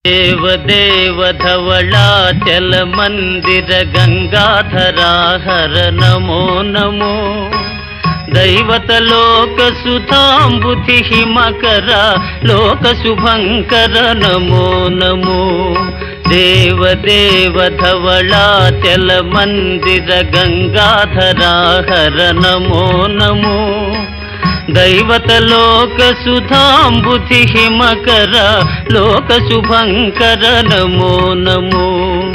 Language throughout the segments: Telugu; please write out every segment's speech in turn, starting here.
దేవదేవ ధవళాచల మందిర గంగాధరాహర నమో నమో దైవత లోక సుధాంబుధి హిమకర లోక శుభంకర నమో నమో దేవదేవ ధవళాచల మందిర గంగాధరాహర నమో నమో దైవత లోక సుధాంబుధి హిమకర లోక శుభంకర నమో నమో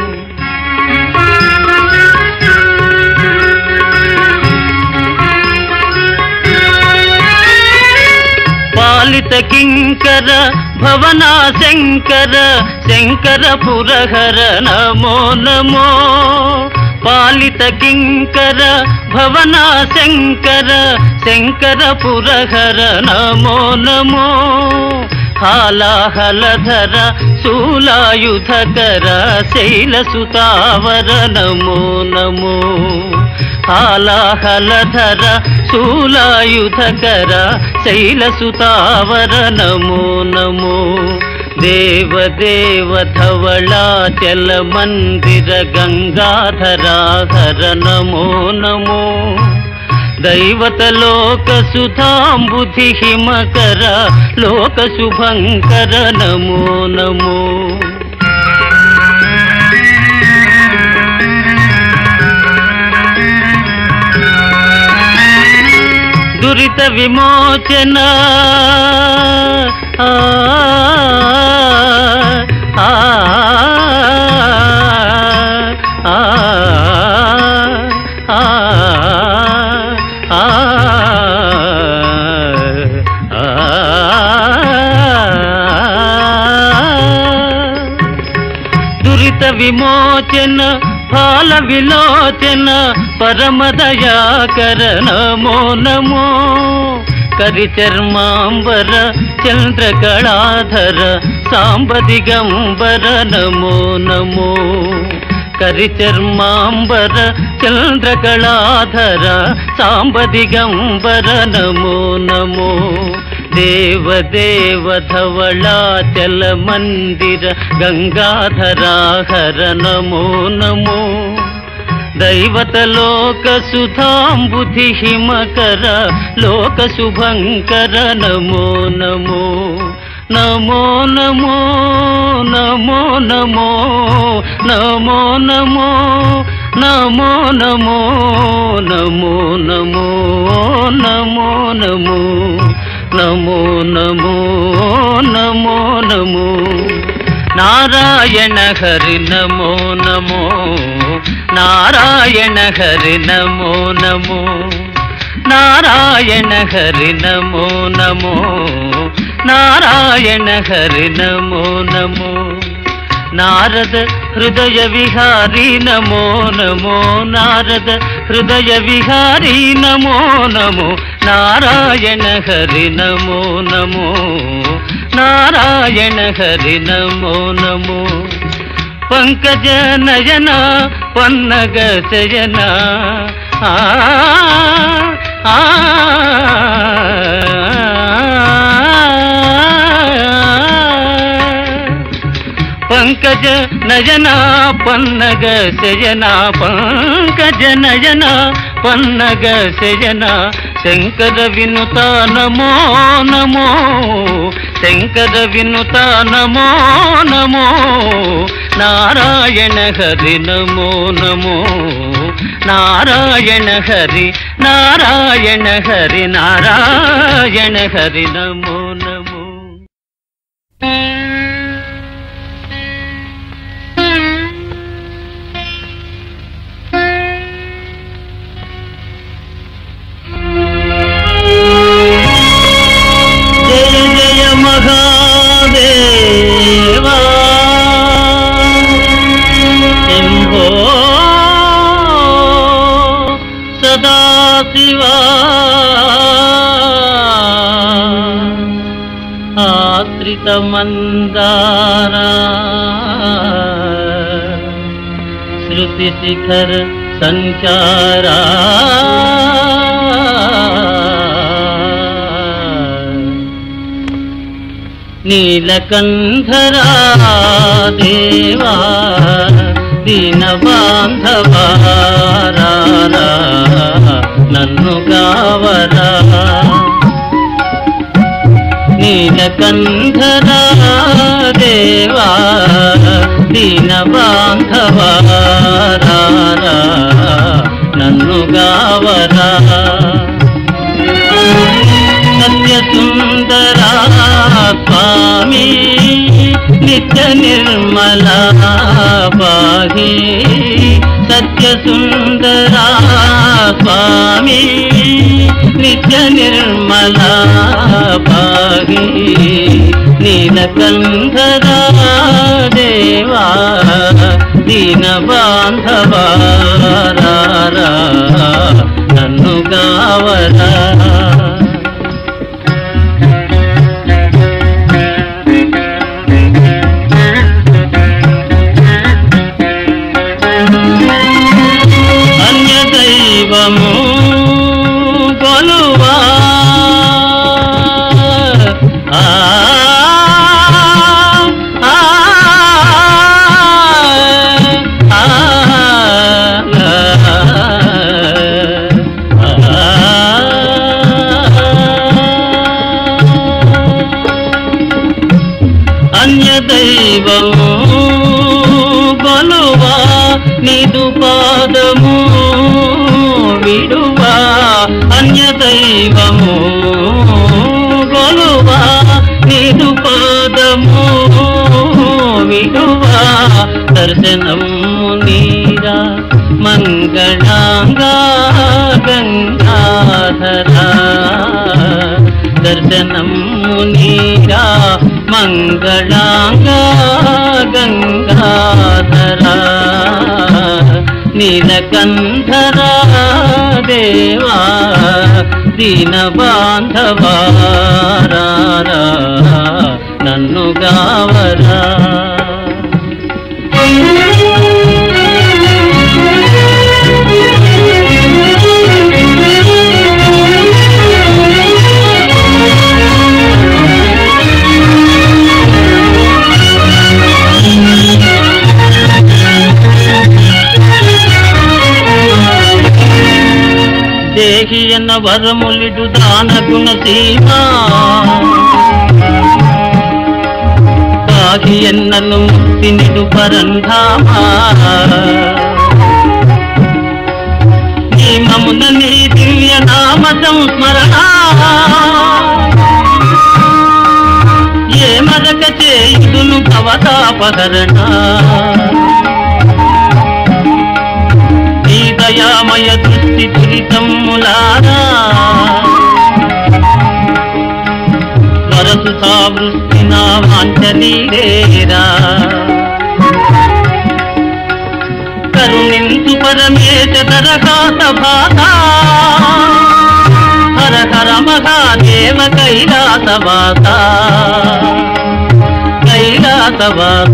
పాలిత కింకర భవనా శంకర శంకర పురహర నమో నమో పాలిత కింకర భవనా శంకర శంకర పురహర నమో నమో హాలాహలధర శూలాయుధకర శైలసుతావర నమో నమో హాలాహలధర శూలాయుధకర శైలసుతావర నమో నమో దేవదేవ ధవళాచల మందిర గంగాధరాహర నమో నమో దైవత లోక సుధాంబుధి హిమకర లోక శుభంకర నమో నమో దురిత విమోచన ఆ, ఆ, ఆ, ఆ, ఆ, దురిత విమోచన ఫాల విలోచన పరమదయాకర నమో నమో కరి చర్మాంబర చంద్రకళాధర సాంబ దిగంబర నమో నమో కరి చర్మాంబర చంద్రకళాధర సాంబ దిగంబర నమో నమో దేవదేవ ధవళాచల మందిర గంగాధరాహర నమో నమో దైవత లోక సుధాంబుధి హిమకర లోక శుభంకర నమో నమో నమో నమో నమో నమో నమో నమో నమో నమో నమో నమో నమో నమో నమో నమో నమో నమో నారాయణ హరి నమో నమో నారాయణ హరి నమో నమో నారాయణ హరి నమో నమో నారాయణ హరి నమో నమో నారద హృదయ విహారీ నమో నమో నారద హృదయ విహారీ నమో నమో నారాయణ హరి నమో నమో నారాయణ హరి నమో నమో పంకజ నయన పన్నగ శయన ఆ ఆ, పంకజ నయన పన్నగ శయన పంకజ నయన పన్నగ శయన శంకర వినుత నమో నమో శంకర వినుత నమో నమో నారాయణ హరి నమో నమో నారాయణ హరి నారాయణ హరి నారాయణ హరి నమో నమో జయ జయ మహాదేవా శంభో సదాశివా ఆశ్రిత మందారా శృతి శిఖర సంచారా నీలకంధరా దేవా దీన బాంధవారా నన్ను గావరా నీలకంధరా దేవా దీన బాంధవారా నన్ను గావరా సత్య సుందరా స్వామి నిత్య నిర్మల పాహి సత్య సుందరా స్వామి నిత్య నిర్మల పాహి నీలకంధరా దేవా దీన బాంధవారా నన్ను గావరా అన్య దైవము కొలువా ఆ, ఆ, ఆ, అన్య దైవము కొలువా నిదు పాదము విడువా అన్య దైవము కొలువా నిదు పాదము విడువా దర్శనము నీరా మంగళాంగా గంగాధరా దర్శనము నీరా మంగళాంగా గంగాధరా నీలకంధరా దేవా దీన బాంధవారా నన్ను గావరా దేహి ఎన్న వరములిడు దాన గుణ సీమా పాహి ఎన్నను ముక్తినిడు పరంధామా నియమమున నీ దివ్య నామ సంస్మరణ ఏ మరక చేయుదును భవతాపహరణ నీ దయామయ దృష్టి దురితమ్ములారా వరసు సావృష్టి నా వాంఛనీరేరా కరుణించు పరమేశ దరకాత భాత హర హర మహాదేవ కైలాసవాత కైలాసవాత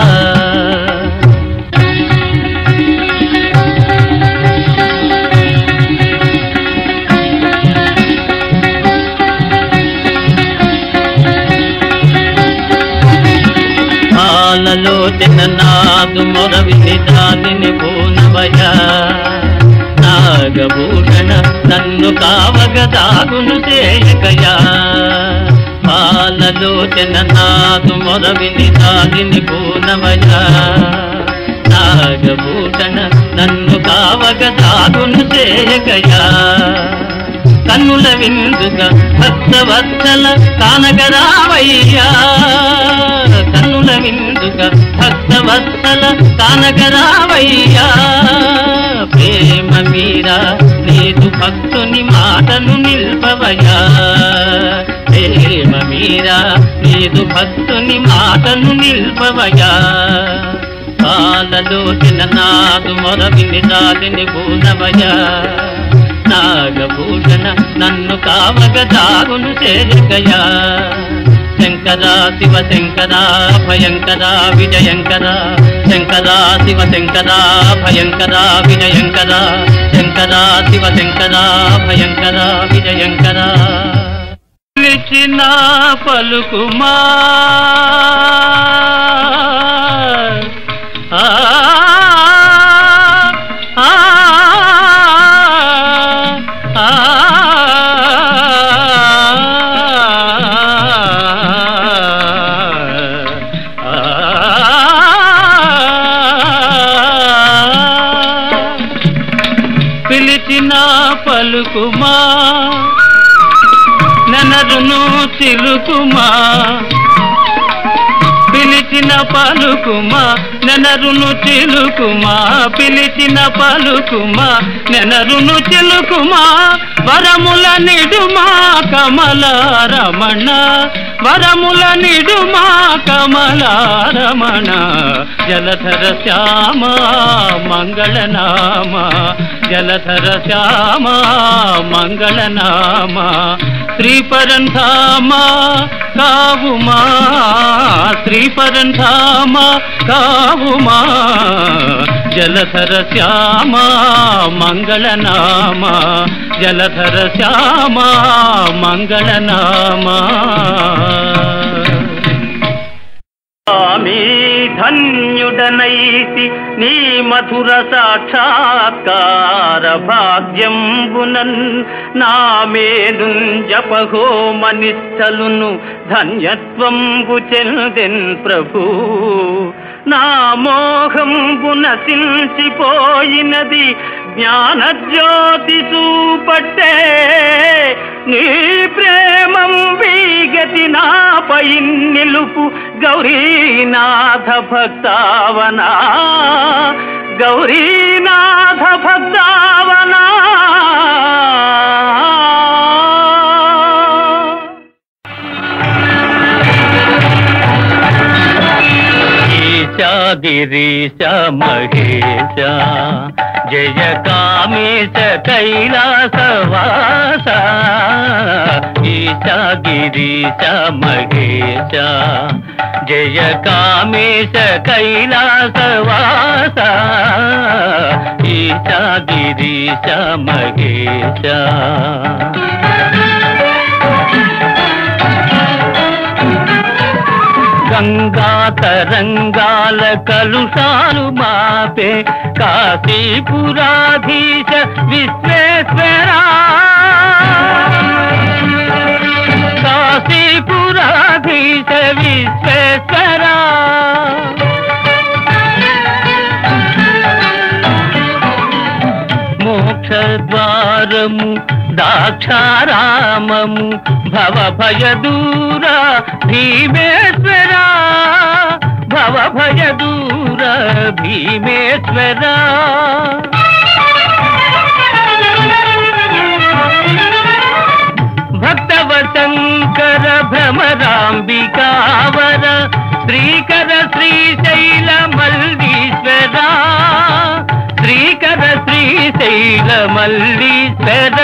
పాలలోచన నాదు మొరవిని దానిని పూనవయ నాగభూషణ నన్ను కావగ దాగును చేయకయా పాలలోచన నాదు మొరవిని దానిని పూనవయ నాగభూషణ నన్ను కావగ దాగును చేయకయా కన్నుల విందుగా భక్తవత్సల కానగరావయ్యా కన్నుల విందుగా భక్తవత్సల కానగరావయ్యా ప్రేమ మీరా నీదు భక్తుని మాటను నిల్పవయా ప్రేమ మీరా నీదు భక్తుని మాటను నిల్పవయా పాలలో నాదు మొరవిని దాదిని పూనవయా నాగభూషణ నన్ను కావగ దాగును చేరగయా శంకరా శివ శంకరా భయంకరా విజయంకరా శంకరా శివ శంకరా భయంకరా విజయంకరా శంకరా శివ శంకరా భయంకరా విజయంకరా పిలిచిన పలుకుమా పిలిచిన పలుకుమా నెనరును చిలుకుమా పిలిచిన పలుకుమా నెనరును చిలుకుమా పిలిచిన పలుకుమా నెనరును చిలుకుమా వరముల నిడుమా కమల రమణ వరముల నిడుమా కమల రమణ జలధర శ్యామ మంగళనామ జలధర శ్యామ మంగళనామ శ్రీపరంధామ కావుమా శ్రీపరంధామ కావుమా జలధర శ్యామ మంగళనామ జలధర శ్యామ మంగళనామ స్వామి ధన్యుడనైతి నీ మధుర సాక్షాత్కార భాగ్యంబునన్ నా మేలు జపహోమనిష్టలును ధన్యత్వంబు చెందెన్ ప్రభు నా మోహంబున సిల్చిపోయినది జ్ఞానజ్యోతి చూపట్టే నీ ప్రేమం వీగతి నాపై నిలుపు గౌరీనాథ భక్తావనా గౌరీనాథ భక్తావనా ఈశా గిరీశ మహేశ జయ కామేశ కైలాసవాస ఈశా గిరీశ మహేశ జయ కామేశ కైలాసవాస ఈశా గిరీశ మహేశ గంగా తరంగాల కలుషాలు మాపే కాశీపురాధీశ విశ్వేశ్వరా కాశీపురాధీశ విశ్వేశ్వరా మోక్షద్వారము దాక్షారామము భవ భయ దూర భీమేశ్వర భవ భయ దూర భీమేశ్వర భక్తవ శంకర భ్రమరాంబికావర శ్రీకర శ్రీశైల మల్లీశ్వర శ్రీకర శ్రీశైల మల్లీశ్వర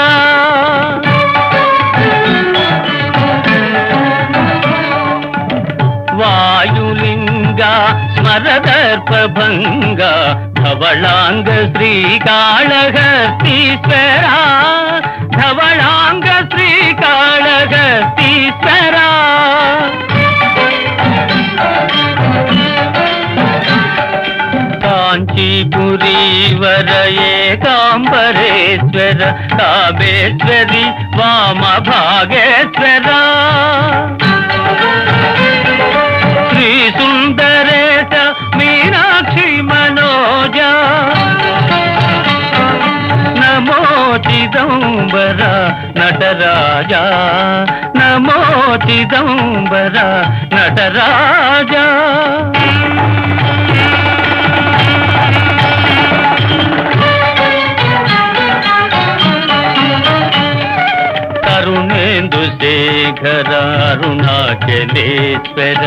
వాయులింగ స్మరదర్పభంగ ధవళాంగ శ్రీకాళహస్తీశ్వర ధవళాంగ శ్రీకాళహస్తీశ్వర కాంచీపురీవర ఏకాంబరేశ్వర కామేశ్వరి వామ భాగేశ్వర శ్రీ సుందరేశ మీనాక్షి మనోజ నమో చిదంబర నటరాజ నమో చిదంబర నటరాజ కరుణేందు శేఖర అరుణాచలేశ్వర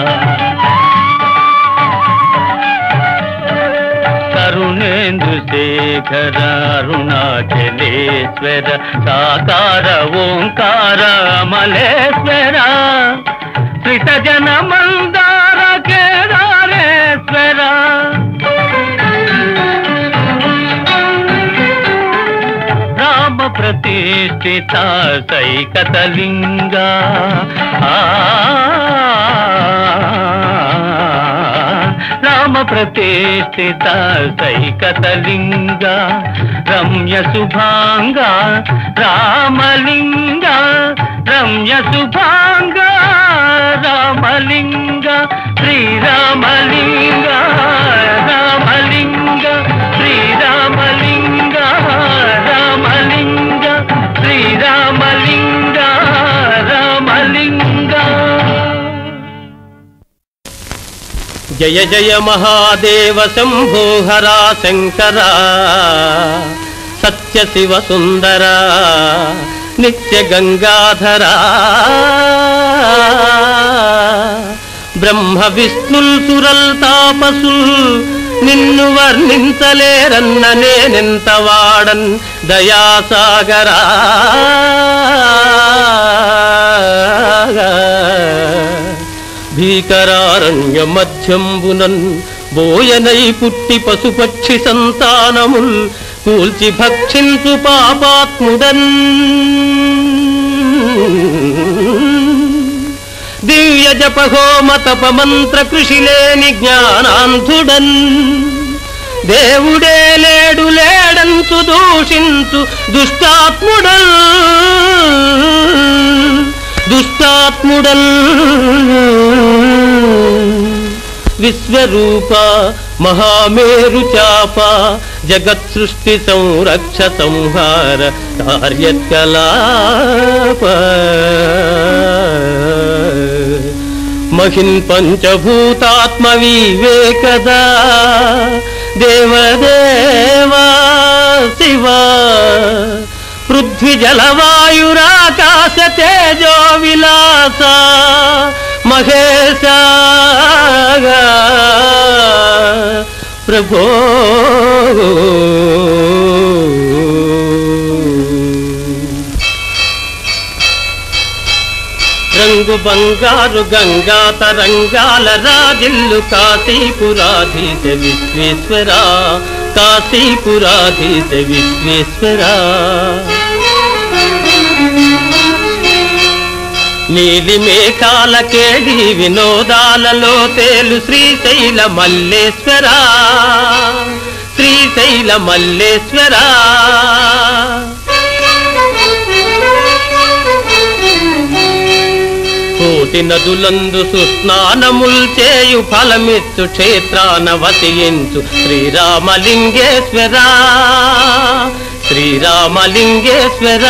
కరుణేందు శేఖర అరుణాచలేశ్వర సాకార ఓంకార అమలేశ్వర శ్రిత జన మందార కేదారేశ్వర రామ ప్రతిష్ఠిత సైకతలింగ రామ ప్రతిష్ఠిత సైకతలింగ రమ్య శుభాంగ రామలింగ రమ్య శుభాంగ రామలింగ శ్రీరామలింగ రామలింగ శ్రీరామలింగ రామ జయ జయ మహాదేవ శంభో హరా శంకర సత్య శివ సుందర నిత్య గంగాధర బ్రహ్మ విష్ణుల్ సురల్ తాపసుల్ నిన్ను వర్ణించలేరన్న నేనెంత వాడన్ దయాసాగరా భీకరారణ్య మధ్యంబునన్ బోయనై పుట్టి పశుపక్షి సంతానముల్ కూల్చి భక్షించు పాపాత్ముడన్ దివ్య జప హోమ తప మంత్ర కృషి లేని జ్ఞానాంధుడన్ దేవుడే లేడు లేడంచు దూషించు దుష్టాత్ముడల్ దుష్టాత్ముడల్ విశ్వరూప మహామేరు చాప జగత్ సృష్టి సంరక్ష సంహార కార్యకలాప మహిన్ పంచభూతాత్మ వివేకదా దేవదేవా శివ పృథ్వీ జలవాయురాకాశ తేజో విలాస మహేశ ప్రభో రంగు బంగారు గంగా తరంగాల రాజిల్లు కాశీపురాధీశ విశ్వేశ్వర కాశీపురాధీశ విశ్వేశ్వర నీలి మేఘాల కేడి వినోదాలలో తేలు శ్రీశైల మల్లేశ్వర శ్రీశైల మల్లేశ్వర కోటి నదులందు సుస్నానముల్ చేయు ఫలమిచ్చు క్షేత్రాన వసించు శ్రీరామలింగేశ్వర శ్రీరామలింగేశ్వర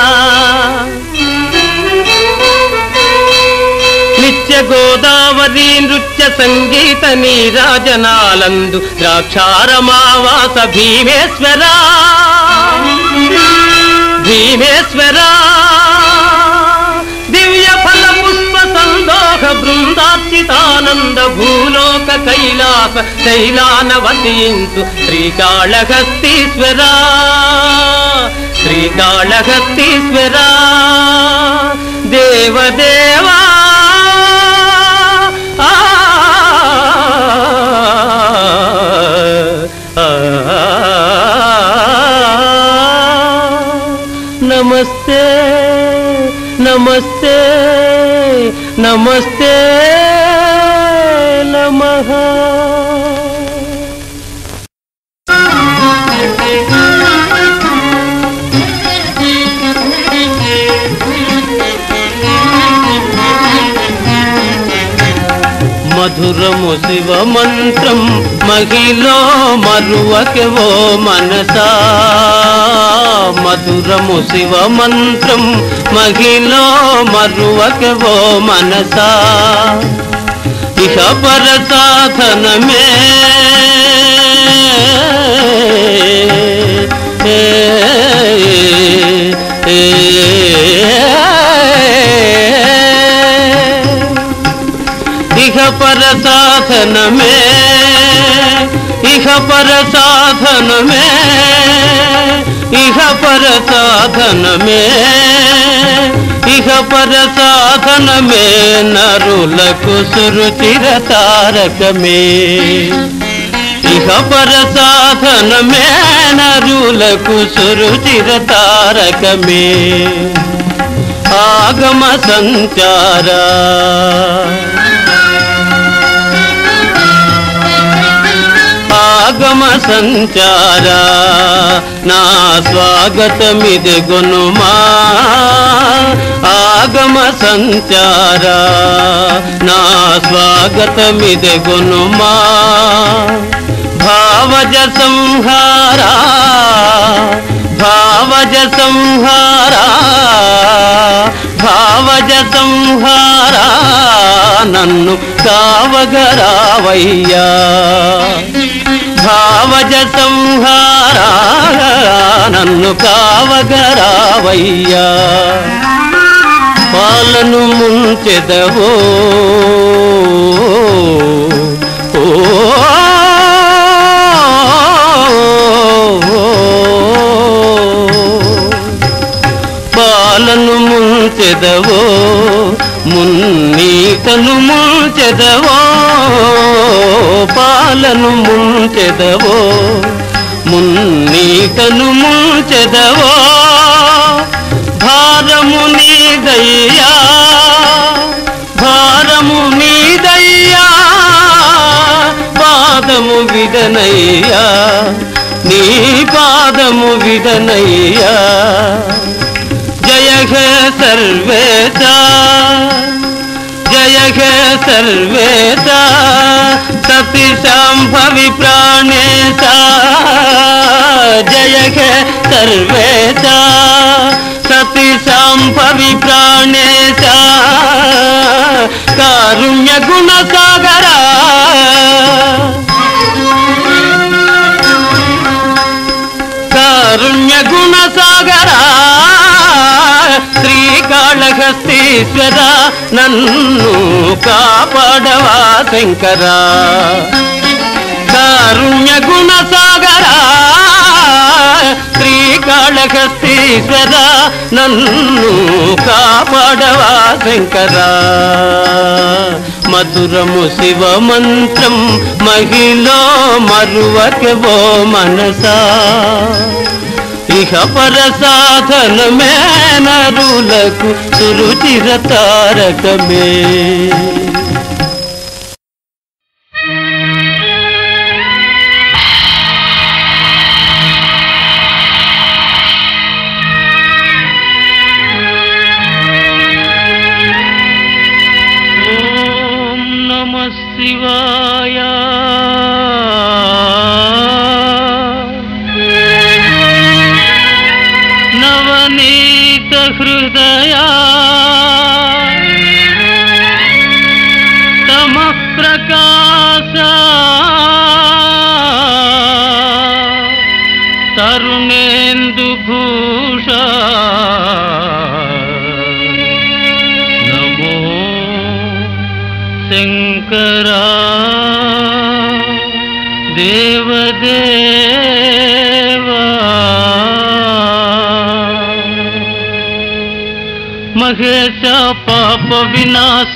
నిత్య గోదావరి నృత్య సంగీత నీరాజనాలందు ద్రాక్షారమావాస భీమేశ్వర భీమేశ్వర దివ్య ఫల పుష్ప సందోహ బృందార్చితానంద భూలోక కైలాస శైలాన వసించు శ్రీకాళహస్తీశ్వర శ్రీకాళహస్తీశ్వర దేవదేవా ఆ, ఆ, నమస్తే నమస్తే నమస్తే నమః మధురము శివ మంత్రం మహిలో మరువకెవో మనసా మధురము శివ మంత్రం మహిలో మరువకెవో మనసా ఇహ పర సాధనమే ఏ, ఏ, ఏ, ఇహ పర సాధనమే ఇహ పర సాధనమే ఇహ పర సాధనమే ఇహ పర సాధనమే నరులకు సురుచిర తారకమే ఇహ పర సాధనమే నరులకు సురుచిర తారకమే ఆగమ సంచారా ఆగమ సంచార నా స్వాగతమిది గునుమా ఆగమ సంచార నా స్వాగతమిది గునుమా భావజ సంహారా భావజ సంహారా భావజ సంహారా నన్ను కావగరావయ్యా భావజ సంహారా నన్ను కావగరావయ్యా పాలను ముంచెదవో ఓ పాలను ముంచెదవో మున్నీతను ముంచెదవో పాలను ముంచెదవో మున్నీతను ముంచెదవో భారము నీదయ్యా భారము నీదయ్యా పాదము విడనయ్యా నీ పాదము విడనయ్యా జయ హే సర్వేశ జయ హే సర్వేశ సతి శాంభవి ప్రాణేశ జయ హే సర్వేశ సతి శాంభవి ప్రాణేశ కారుణ్య గుణ సాగరా కారుణ్య గుణ సాగరా శ్రీకాళహస్తీశ్వర నన్ను కాపాడవా శంకరా కారుణ్య గుణ సాగరా శ్రీకాళహస్తీశ్వర నన్ను కాపాడవా శంకరా మధురము శివ మంత్రం మహిళ మరువకెవో మనసా ఇహ పర సాధనమే నరులకు సురుచిర తారకమే ఓం నమ శివాయ నవనీత హృదయ తమ ప్రకాశ తరుణేందు భూష నమో శంకరా దేవదేవా మహేశ పాప వినాశ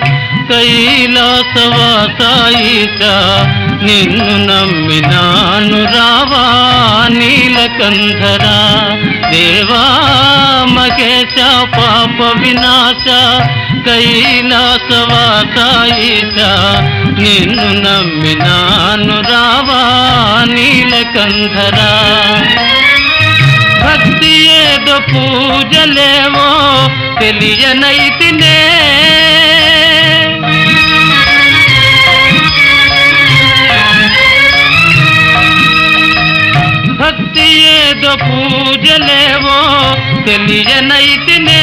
కైలాసవాసాయిష నిన్ను నమ్మినాను రావా నీలకంధరా దేవా మహేశ పాప వినాశ కైలాసవాసాయిష నిన్ను నమ్మినాను రావా నీలకంధరా భక్తి ఏదో పూజలేవో తెలియనైతినే భక్తి ఏదో పూజలేవో తెలియనైతినే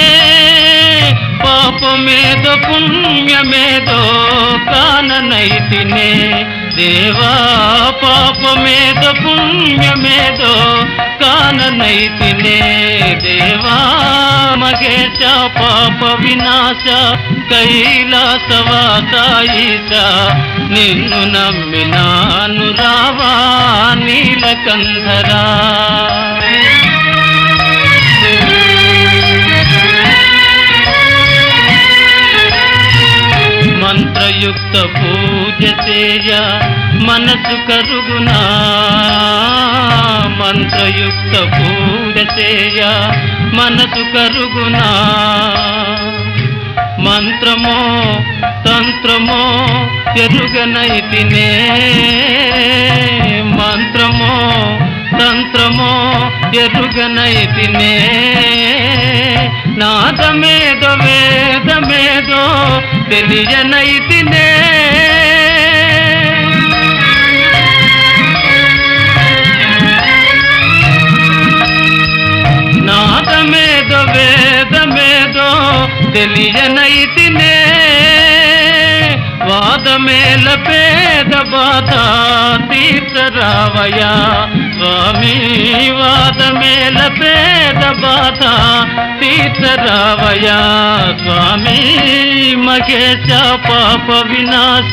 పాపమేదో పుణ్యమేదో కాననైతినే దేవా పాపమేదో పుణ్యమేదో కాననైతినే దేవా మగేశ పాప వినాశ కైలాసవాసాయిష నిన్ను నమ్మినాను రావా నీలకంధరా మంత్రయుక్త పూజ చేయ మనసు కరుగునా మంత్రయుక్త పూజ చేయ మనసు కరుగునా మంత్రమో తంత్రమో ఎరుగనైతినే మంత్రమో తంత్రమో ఎరుగనైతినే నాదమేదో వేదమేదో తెలియనైతినే నాదమేదో వేదమేదో తెలియనైతినే బాధ తీర్చరావయ్యా స్వామి వాదమేల పేద బాధ తీర్చరావయ్యా స్వామి మహేశ పాప వినాశ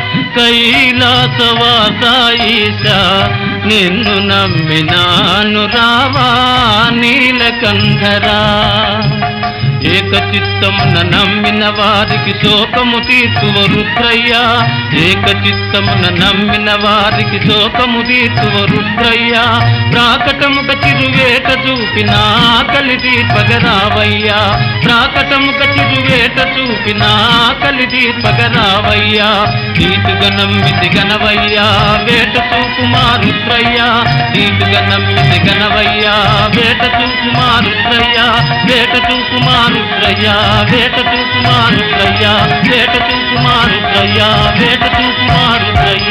కైలాసవాస ఈశ నిన్ను నమ్మినాను రావా నీలకంధరా ఏక చిత్తమున నమ్మిన వారికి శోకము తీర్చువ రుద్రయ్య ఏక చిత్తమున నమ్మిన వారికి శోకము తీర్చువ రుద్రయ్య ప్రాకటముక చిరువేట చూపిన కలిది పగరావయ్యా ప్రాకటముక చిరువేట చూపిన కలిది పగరావయ్యా నీటుగా నమ్మితి గనవయ్యా వేట చూపు మా రుద్రయ్య నీటుగా నమ్మితి గనవయ్యా వేట చూపు మా రుద్రయ్య వేట చూపు మా రుద్రయ్య వేట చూపు మా రుద్రయ్య వేట చూపు మా రుద్రయ్య వేట చూపు మా రుద్రయ్య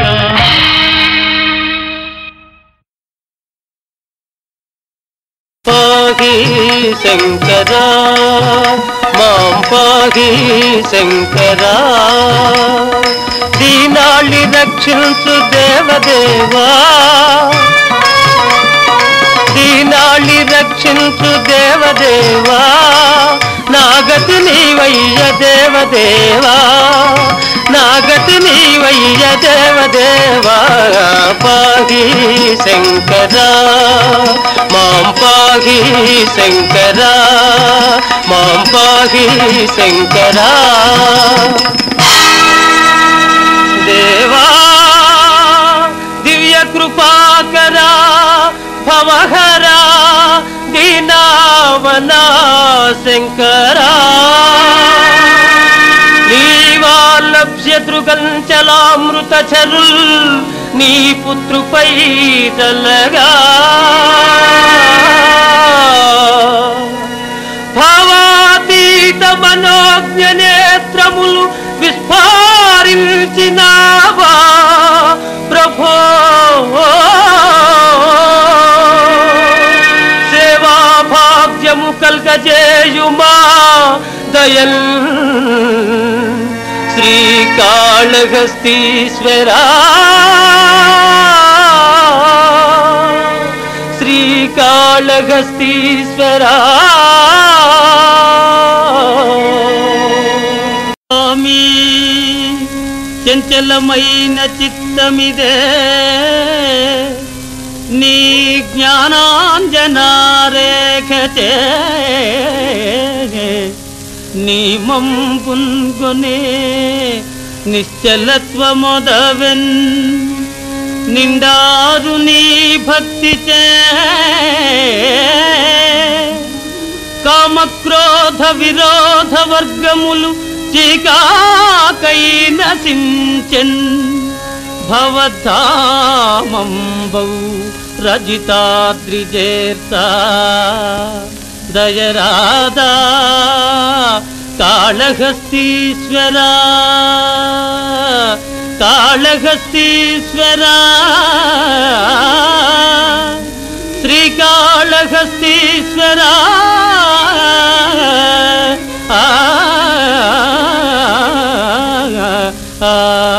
పాహి శంకరా మాం పాహి శంకరా దీనాళి రక్షించు దేవదేవా దీనాళి రక్షించు దేవదేవా నాగతి నీవయ్య దేవదేవా నాగతి నీవయ్య దేవదేవా పాహి శంకరా మాం పాహి శంకరా మాం పాహి శంకరా దేవా దివ్య కృపాకరా భవహరా దీనావనా శంకరా నీవాలభ్యతృగంచలామృత చరుల్ నీ పుత్రుపై తలగా భావాతీత మనోజ్ఞ నేత్రములు విస్ఫారించినావా ప్రభో సేవా భాగ్యము కల్గజేయుమా దయల్ శ్రీకాళహస్తీశ్వరా శ్రీకాళహస్తీశ్వరా స్వామి చంచలమైన చిత్తమిదే నీ జ్ఞానాంజనారేఖచే నీ మంపున్గొనే నిశ్చలత్వమొదవెన్ నిండారు నీ భక్తి చే కామక్రోధ విరోధ వర్గములు చీకాకై నశించెన్ భవధామంబౌ రజితాద్రిజేర్త దయరాదా కాళహస్తీశ్వరా కాళహస్తీశ్వరా శ్రీకాళహస్తీశ్వరా ఆ, ఆ,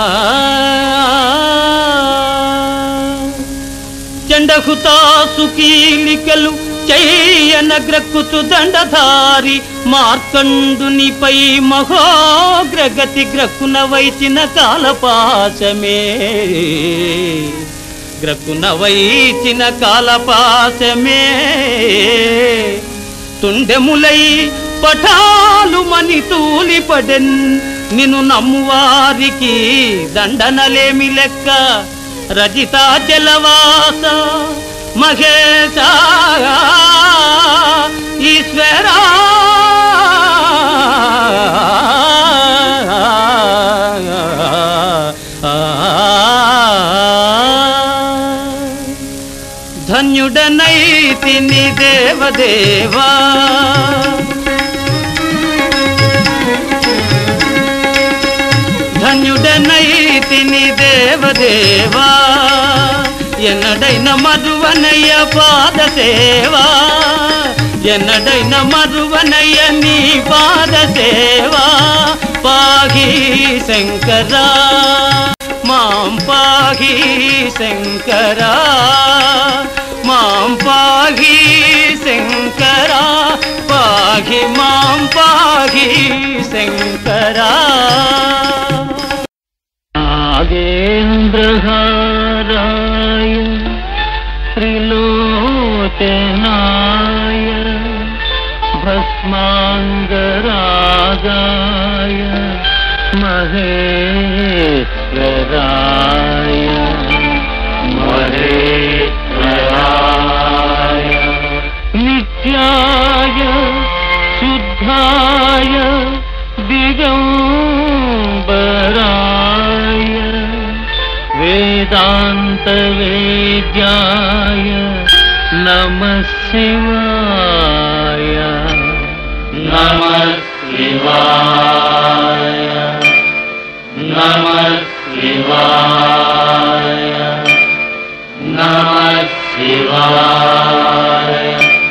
చండహుతాసు కీలికలు చెయ్యన గ్రక్కుతు దండధారి మార్కండునిపై మహోగ్రగతి గ్రక్కున వైచిన కాలపాశమే గ్రక్కున వైచిన కాలపాశమే తుండెములై పఠాలు మని తూలిపడెన్ నిన్ను నమ్మువారికి దండనలేమి లెక్క రజితాచలవాస మహేశ ఈశ్వరా ధన్యుడనైతిని దేవదేవా ధన్యుడనైతిని దేవదేవా ఎన్నడైన మరువనయ్య పాద సేవా ఎన్నడైన మరువనయ్య నీ పాద సేవా పాహి శంకరా మా మాం పాహి శంకరా మాం పాహి శంకరా పాహి మాం పాహి శంకరా నాగేంద్రహారాయ త్రిలోచనాయ భస్మాంగరాగాయ మహేశ్వరాయ మహేశ్వరాయ నిత్యాయ శుద్ధాయ దిగంబరాయ వేదాంత వేద్యాయ నమ శివాయ నమ శివాయ నమ శివాయ నమ శివాయ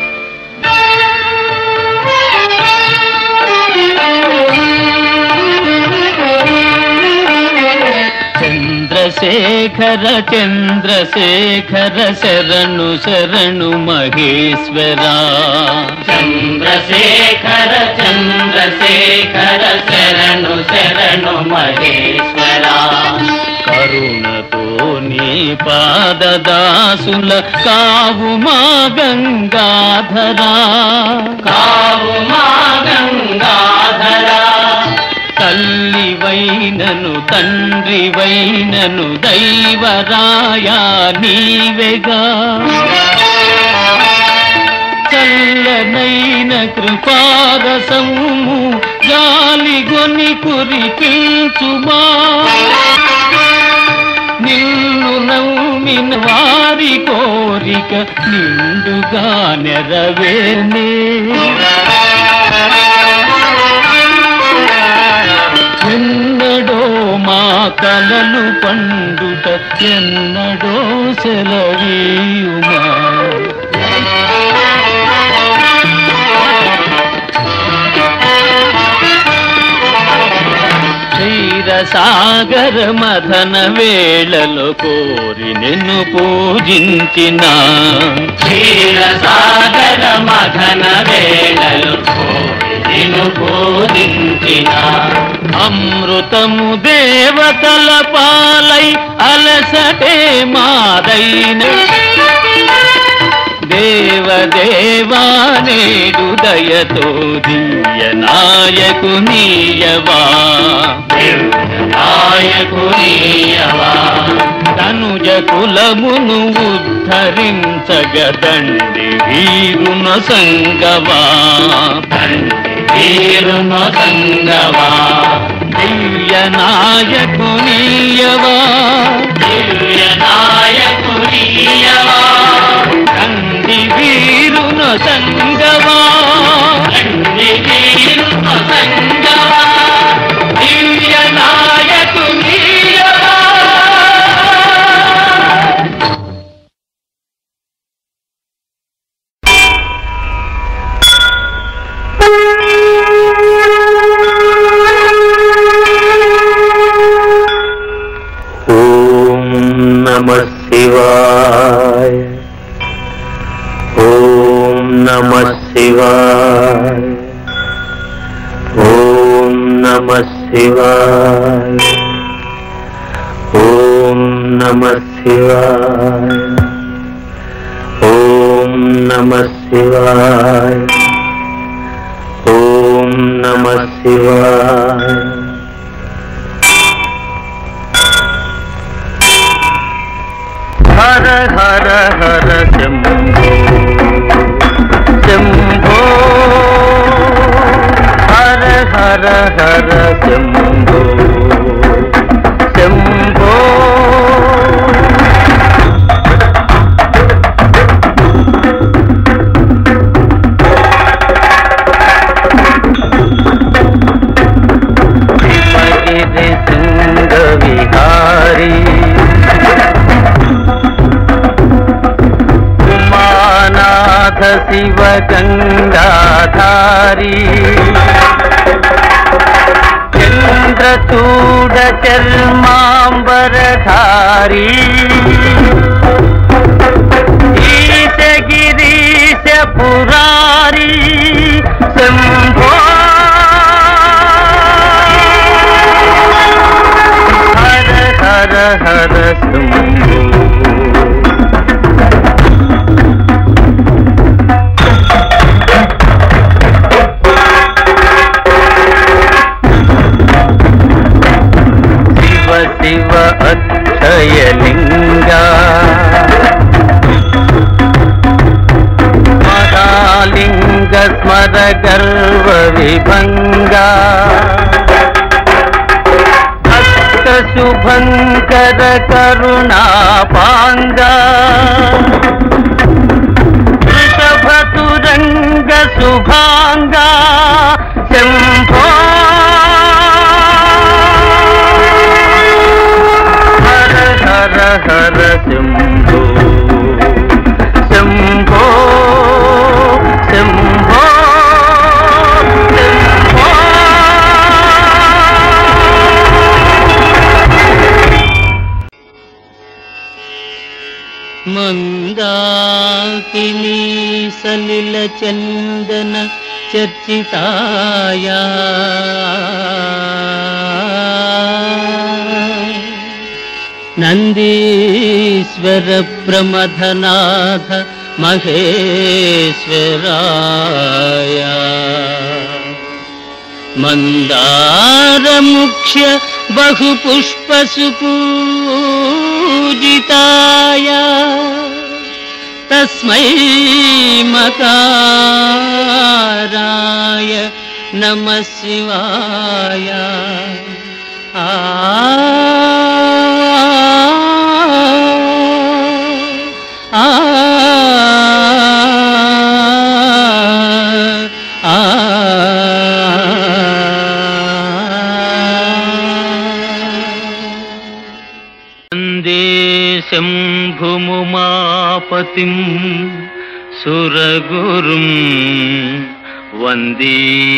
చంద్రశేఖర చంద్రశేఖర శరణు శరణు మహేశ్వరా చంద్రశేఖర చంద్రశేఖర శరణు శరణు మహేశ్వరా కరుణతో నీ పాదదాసుల కావు మా గంగాధరా కావు మా గంగాధరా తల్లి వైనను తండ్రి వైనను దైవరాయా నీవెగా చల్లనైన కృపారసము జాలిగొని కురిపించుమా నిన్ను నమ్మిన వారి కోరిక నిండుగా నెరవేర్నే ఎన్నడో మా కలలు పండుట ఎన్నడో సెలవీయుమా క్షీరసాగర మథన వేళలో కోరి నిన్ను పూజించిన క్షీరసాగర మథన వేళలు కోరి నిన్ను పూజించిన అమృతము దేవతల పాలై అలసటే మాదైన దేవదేవా నేడు దయతో దియ నాయకు నీయవా నాయకు నీయవా తనుజ కులమును ఉద్ధరించగదండి వీరున సంగవా తండ్రి వీరును సంగవా దివ్య నాయకు నీయవా దివ్య నాయకు నీయవా తండ్రి వీరున సంగవా తండ్రి వీరును సంగవా దివ్య నాయకు నీయవా ఓం నమ శివాయ ఓం నమ శివాయ ఓం నమ శివాయ ఓం నమ శివాయ ఓం నమ శివాయ ఓం నమ శివాయ హర హర హర శంభో శంభో హర హర హర శంభో శంభో శివగిరి శృంగ విహారీ ఉమానాథ శివ గంగాధారి చంద్ర చూడ చర్మాంబరధారి ఈశ గిరీశ పురారి శంభో హర హర హర శంభో శివ శివ అక్షయలింగ మహాలింగ స్మర గర్వ విభంగ భక్త శుభంకర కరుణాపాంగ వృషభతురంగ శుభాంగ శంభో హర హర హర శంభో శంభో శంభో మందాకినీ సలిల చందన చర్చితాయా నందీశ్వర ప్రమథనాథ మహేశ్వరాయ మందారముఖ్య బహుపుష్పసుపూజితాయ తస్మై మకారాయ నమ శివాయ ఆ ఆ ఆ వందే శంభుముమాపతిం సురగురుం వందే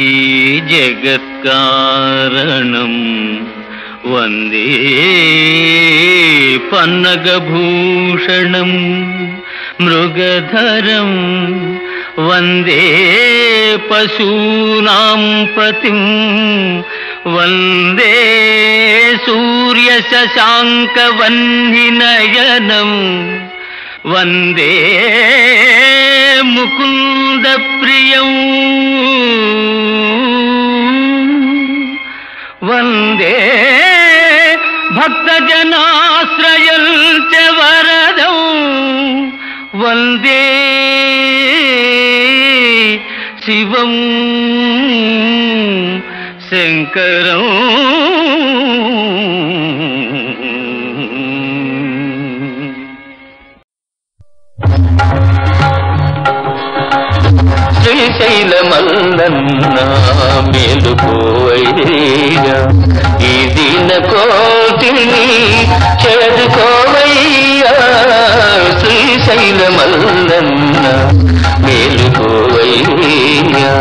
జగత్కారణం వందే పన్నగభూషణం మృగధరం వందే పశూనాం పతిం వందే సూర్యశశాంకవన్నినయనం వందే ముకుందప్రియం వందే భక్తజనాశ్రయం చ వరదం వందే శివం శంకరం శ్రీశైలమల్లన్న మేలుకోవయ్యా ఈ దిన కోటిని చేరుకోవయ్యా శ్రీశైలమల్లన్న మేలుకోవయ్యా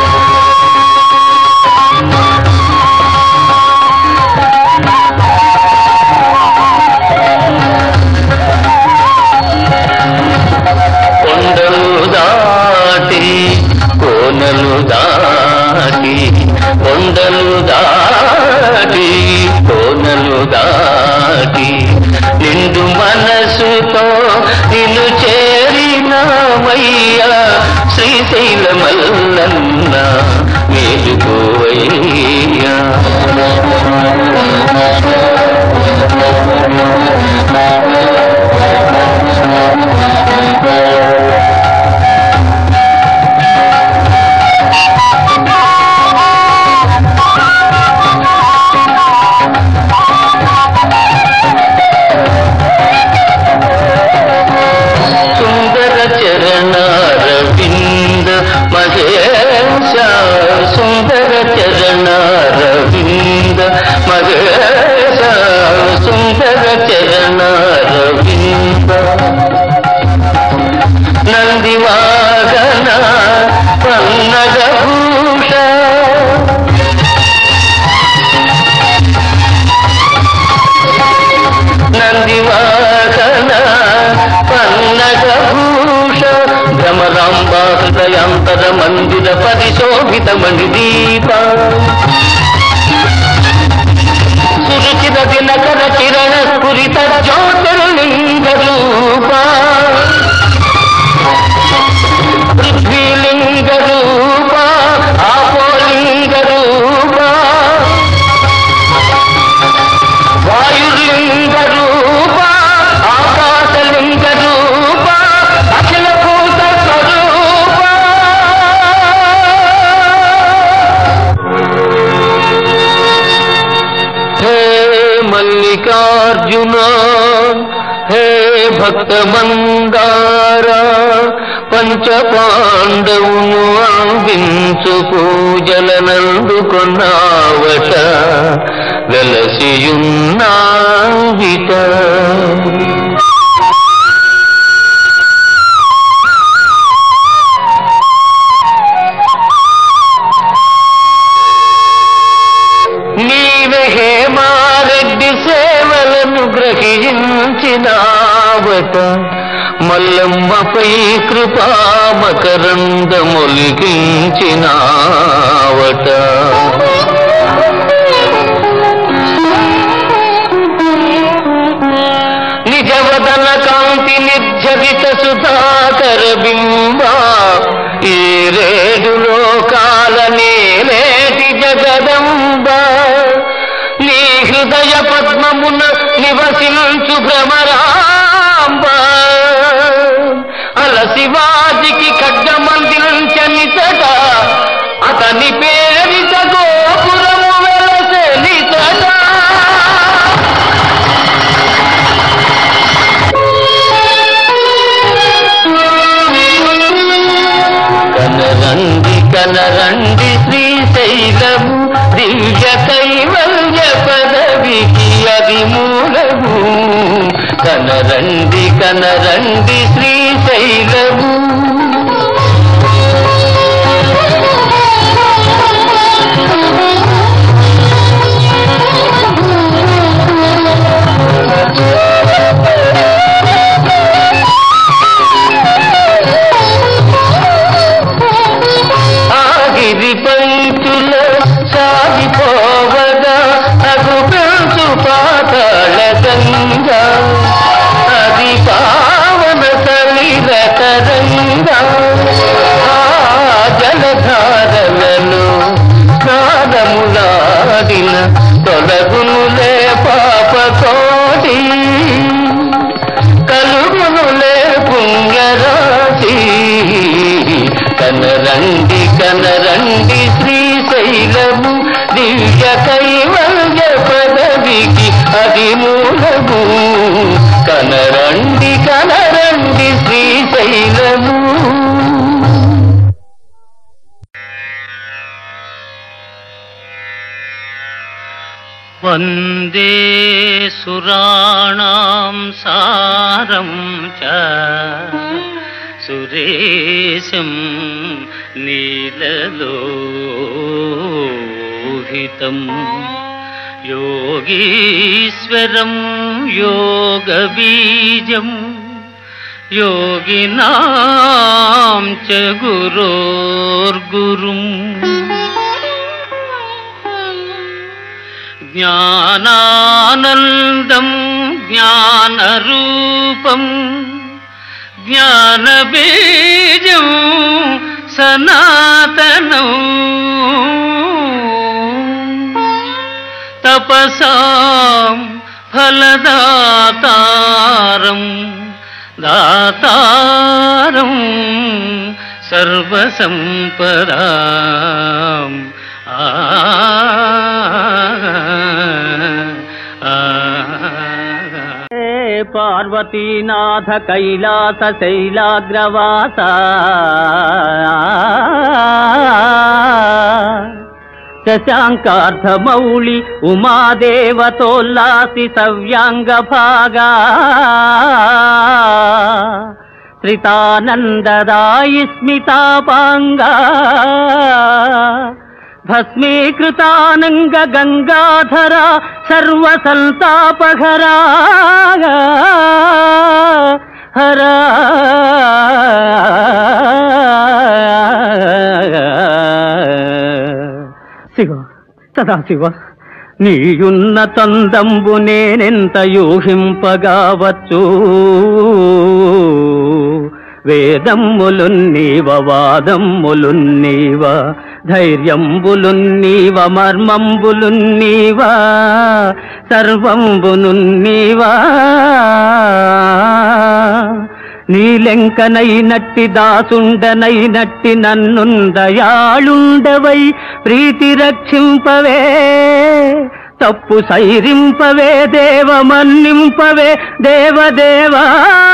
కొండలు దాటి కోనలు దాటి కొండలు దాటి కోనలు దాటి నిండు మనసుతో నిన్ను చేరినామయ్యా శ్రీశైలమల్లన్న మేలుకోవయ్యా సుందర చరణారవింద మహేశ సుందర హృదయాంతర మందిర పరిశోభిత మణిదీప సురుచిర దినకర కిరణ స్ఫురిత జ్యోతిర్లింగ రూప పృథ్వీలింగ రూప ఆపోలింగ రూప వాయులింగ రూప ఆకాశలింగ రూప అఖిల భూత స్వరూప హే మల్లికార్జున హే భక్త మందార పంచ పాండవును అందించు పూజలనందుకొన్నావట వెలసియున్నావిట నీవే హేమారెడ్డి సేవలను గ్రహించినావట మల్లమ్మపై కృపా మకరందమొలికించినావట నిజవదన కాంతి నిర్జరిత సుధాకర బింబ ఈ రేడు లోకాల నేలేటి జగదంబ నీ హృదయ పద్మమున నివసించు భ్రమరాంబ అల శివాజికి ఖడ్గమందించనితట అతని పేరిత గోపురము వెలసెనితట కనరండి కనరండి శ్రీశైలము దివ్య కైవల్య పదవికి అది మూలము కనరండి కనరండి శ్రీశైలము ఆగిరి పంచుల సాగిపోవగా అగు పెంచు పాతాళ గంగా అది పావన సలిల తరంగా ఆ జలధారలలో స్నానములాడిన తొలగునులే పాపతోటి కలుగునులే పుణ్యరాశి కనరండి కనరండి శ్రీశైలము దివ్య కైవల్య పదవికి అది మూలము కనరండి కనరండి శ్రీశైలము వందే సురాణాం సారం చ సురేశం నీలలోహితం యోగీశ్వరం యోగబీజం యోగినాం చ గురోర్గురుం జ్ఞానానందం జ్ఞానరూపం జ్ఞానబీజం సనాతనం తపసాం ఫలదాతారం దాతారం సర్వసంపదాం ఆ హే పార్వతీనాథ కైలాస శైలాగ్రవాస శశాంకార్థమౌళి ఉమాదేవతోల్లాసి సవ్యాంగ భాగా శ్రితానందదాయి స్మితాపాంగా భస్మీకృతానంగ గంగాధర సర్వసంతాపహరా హరా సదాశివ నీయున్న తందంబు నేనెంత యూహింపగావచ్చు వేదమ్ములున్నీవ వాదమ్ములున్నీవ ధైర్యంబులున్నీవ మర్మంబులున్నీవ సర్వంబునున్నీవా నీలెంకనైనట్టి దాసుండనైనట్టి నన్నుందయాళుండవై ప్రీతి రక్షింపవే తప్పు సైరింపవే దేవ మన్నింపవే దేవదేవా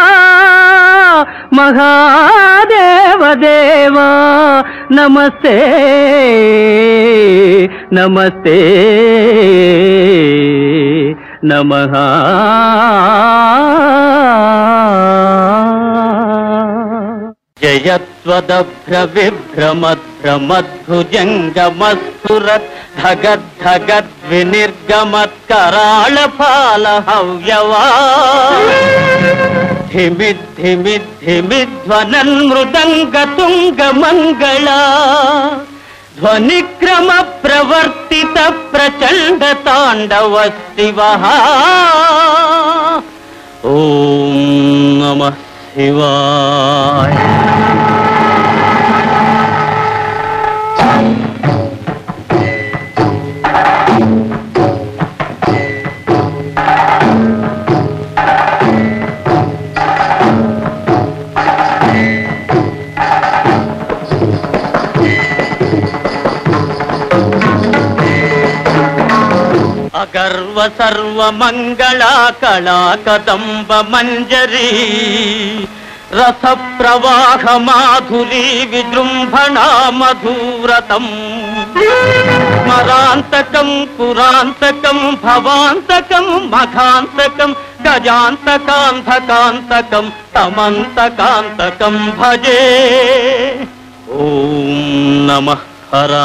మహాదేవదేవా నమస్తే నమస్తే నమః జయత్వదభ్ర విభ్రమద్భ్రమద్భుజంగమస్ఫురత్ ధగద్ధగద్వినిర్గమత్కరాళ ఫాల హవ్యవా ధిమిద్ధిమిద్ధిమిధ్వనన్ మృదంగ తుంగ మంగళ ధ్వనిక్రమ ప్రవర్తిత ప్రచండ తాండవ శివ ఓం నమ శివాయ అగర్వ సర్వ మంగళా కళా కదంబ మంజరీ రస ప్రవాహ మాధురీ విజృంభణా మధురతం స్మరాంతకం పురాంతకం భవాంతకం మఘాంతకం గజాంతకాంతకాంతకం తమంతకాంతకం భజే ఓం నమ హరా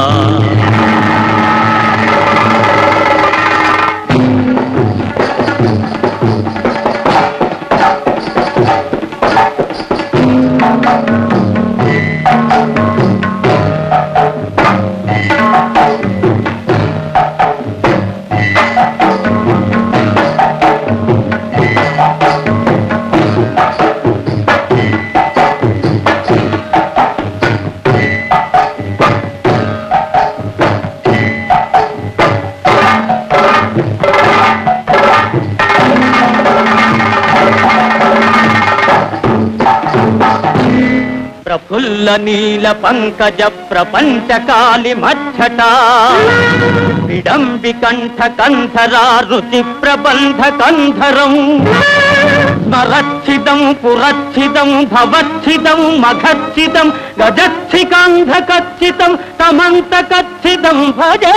ప్రఫుల్ల నీల పంకజ ప్రపంచ కాలి మచ్చట విడంబి కంఠ కంధరా రుచి ప్రబంధ కంధరం స్మరచ్చిదం పురచ్చిదం భవచ్చిదం మఘచ్చిదం గజచ్చికాంధకచ్చితం తమంతకచ్చిదం భజే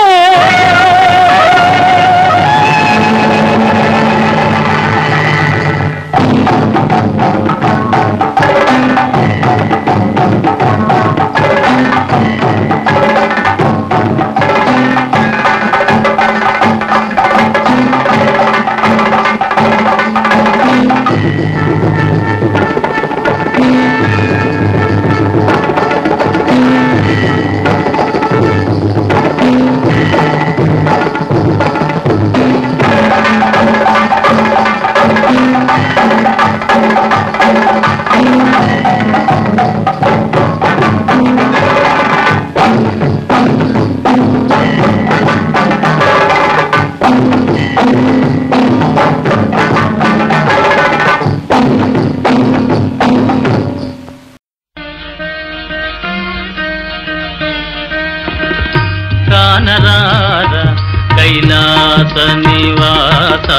కానరార కైలాస నివాస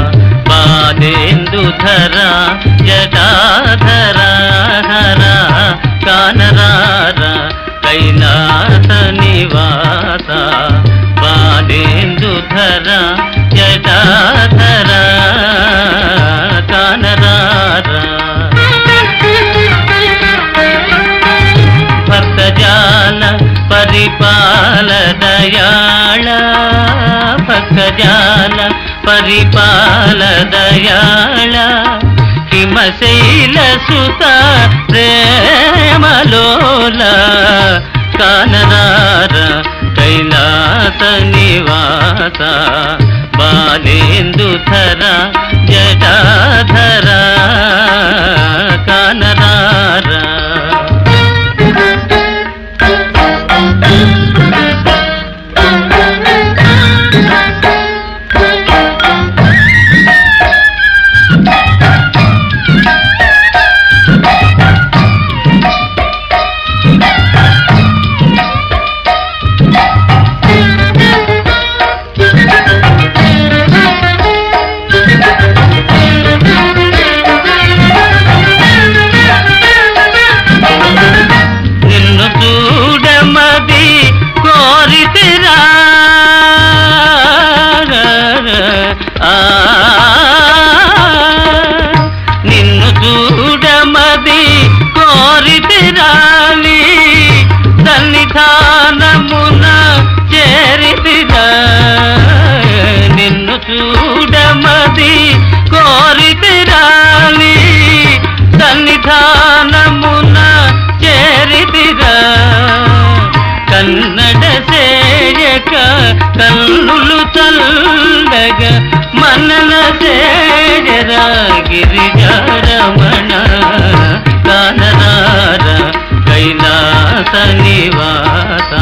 పాదేందుధర జటాధర హర కానరార కైలాస నివాస పాదేందుధర జటాధర కానరార భక్తజాల పరిపాల దయాళ భక్తజాల పరిపాల దయాళ హిమశైల సుత ప్రేమలోల కానరార కైలాస కైలాస నివాస బాలేందుధర జటాధర కనరారా నిన్ను చూడమది కోరితిరా ఆ, నిన్ను చూడమది కోరితిరాలి సన్నిధానమున చేరితిరా నిన్ను చూడమది కోరితిరాలి సన్నిధానమున చేరితిరా కన్నడ సేయక కన్నులు చల్లగ మనన సేయరా గిరిజారమణ కానరార కైలాస నివాస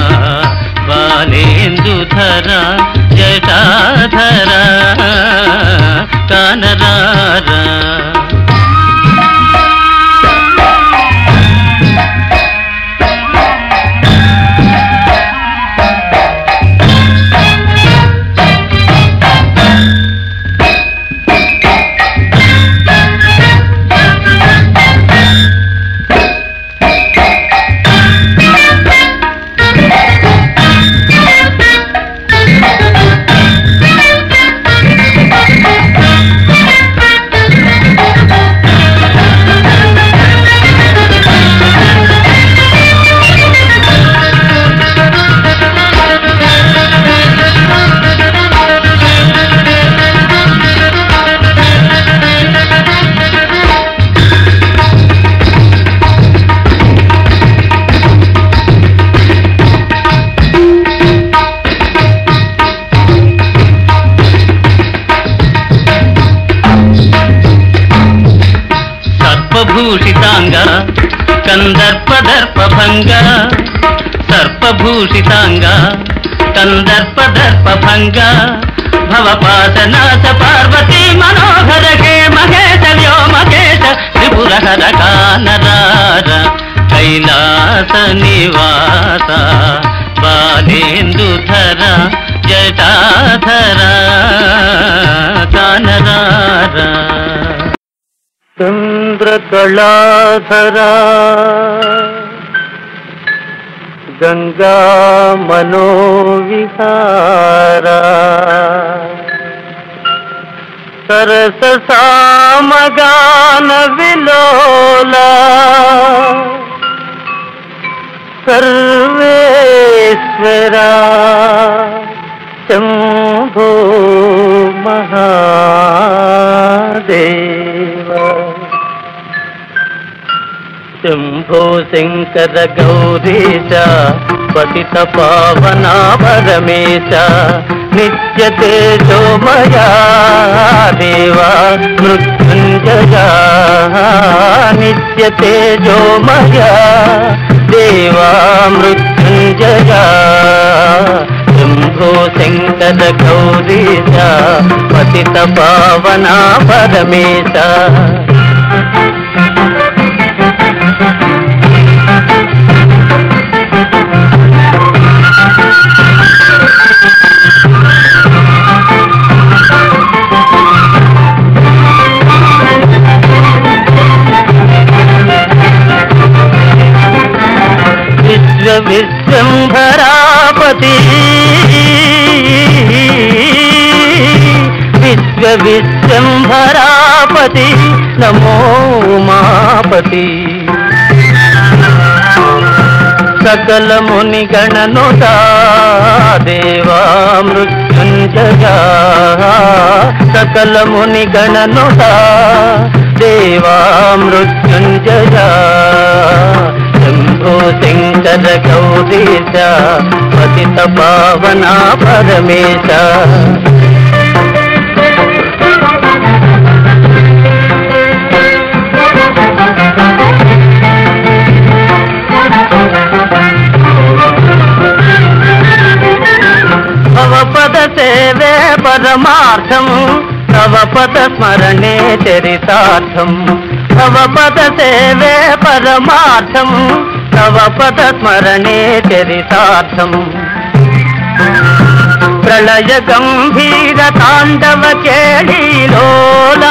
బాలేందుధర జటాధర కానరారా సర్పభూషితాంగ కందర్పదర్పభంగ సర్పభూషితాంగ కందర్పదర్పభంగ భవపాసనాథ పార్వతీ మనోహర హే మహేశ వ్యోమకేశ త్రిపురహర కానరార కైలాస నివాస బాలేందుధర జటాధర కానరారా చంద్రకళాధరా గంగా మనోవిహారా సరస సామగాన విలోలా సర్వేశ్వరా శంభో మహాదేవ శంభో శంకర గౌరీశ పతిత పావనా పరమేశ నిత్య తేజోమయా దేవా మృత్యుంజయా నిత్య తేజోమయా దేవా మృత్యుంజయా శంభో శంకర గౌరీశ పతిత పావనా పరమేశ విశ్వ విశ్వంభరాపతి విశ్వ విశ్వంభరాపతి నమో ఉమాపతి సకల ముని గణనుతా దేవా మృత్యుంజయా సకల ముని గణనుతా దేవా మృత్యుంజయా శంభో శంకర శంకర గౌరీశ పతిత పావన పరమేశ భవ పద సేవే పరమార్థం తవ పద స్మరణే చరితార్థం భవ పద సేవే పరమార్థం తవ పద స్మరణే చరితార్థం ప్రళయ గంభీర తాండవ కేళీలోలా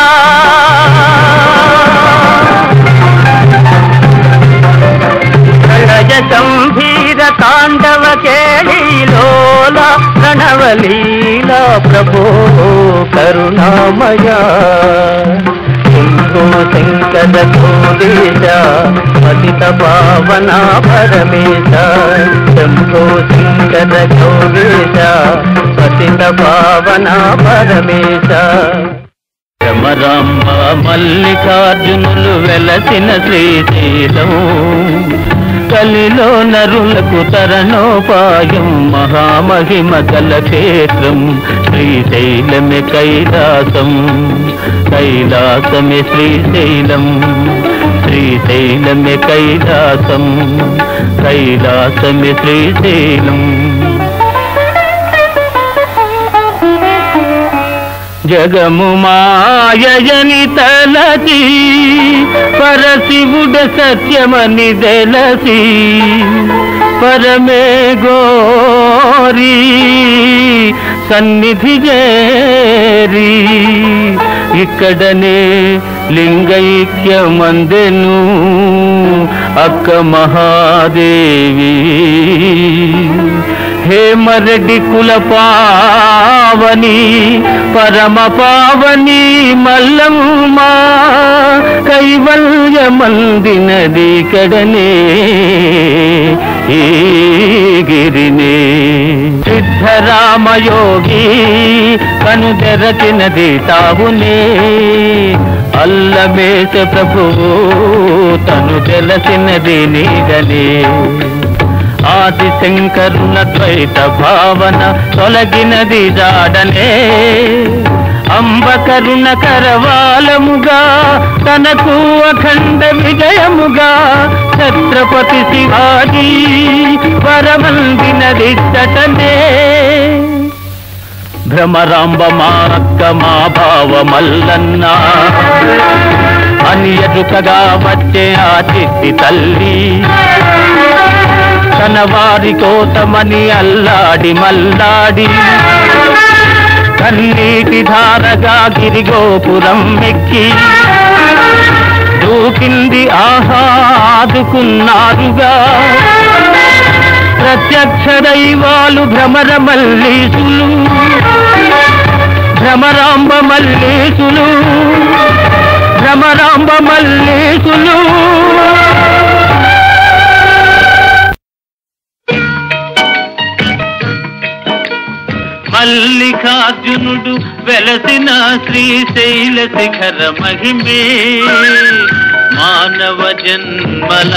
ప్రళయ గంభీర తాండవ కేళీలోల ప్రణవలీల ప్రభో కరుణామయ శంభో శంకర గోదేశ పతిత పావన పరమేశ శంభో శంకర గౌరీశ పతిత పావన పరమేశ రమరాంబ మల్లికార్జునులు వెలసిన శ్రీశైలం కలిలో నరులకు తరణోపాయం మహామహిమ కల క్షేత్రం శ్రీశైలమే కైలాసం కైలాసమే శ్రీశైలం శ్రీశైలమే కైలాసం కైలాసమే శ్రీశైలం జగము మాయని తలచి పరశివుడ సత్యమని తెలసి పరమే గోరి సన్నిధి చేరి ఇక్కడనే లింగైక్యమందెను అక్క మహాదేవి హేమరెడ్డి కుల పావని పరమ పావని మల్లమ్మ కైవల్యమందినది కడనే ఈ గిరినే సిద్ధరామయోగి కను తెరచినది తావునే అల్లమేస ప్రభువు తను తెలసినది నీడనే ఆది శంకరుల ద్వైత భావన తొలగినది జాడనే అంబ కరుణ కరవాలముగా తనకు అఖండ విజయముగా ఛత్రపతి శివాజీ వరమందినది చటనే భ్రమరాంబ మా అక్క మా భావ మల్లన్న అని ఎదుకగా వచ్చే ఆ చిట్టి తల్లి తన వారి కోసమని అల్లాడి మల్లాడి కన్నీటి ధారగా గిరిగోపురం ఎక్కి దూకింది ఆహాదుకున్నారుగా ప్రత్యక్ష దైవాలు భ్రమర మల్లీసులు భ్రమరాంబ మల్లీసులు భ్రమరాంబ మల్లీసులు మల్లికార్జునుడు వెలసిన శ్రీశైల శిఖర మహిమే మానవ జన్మల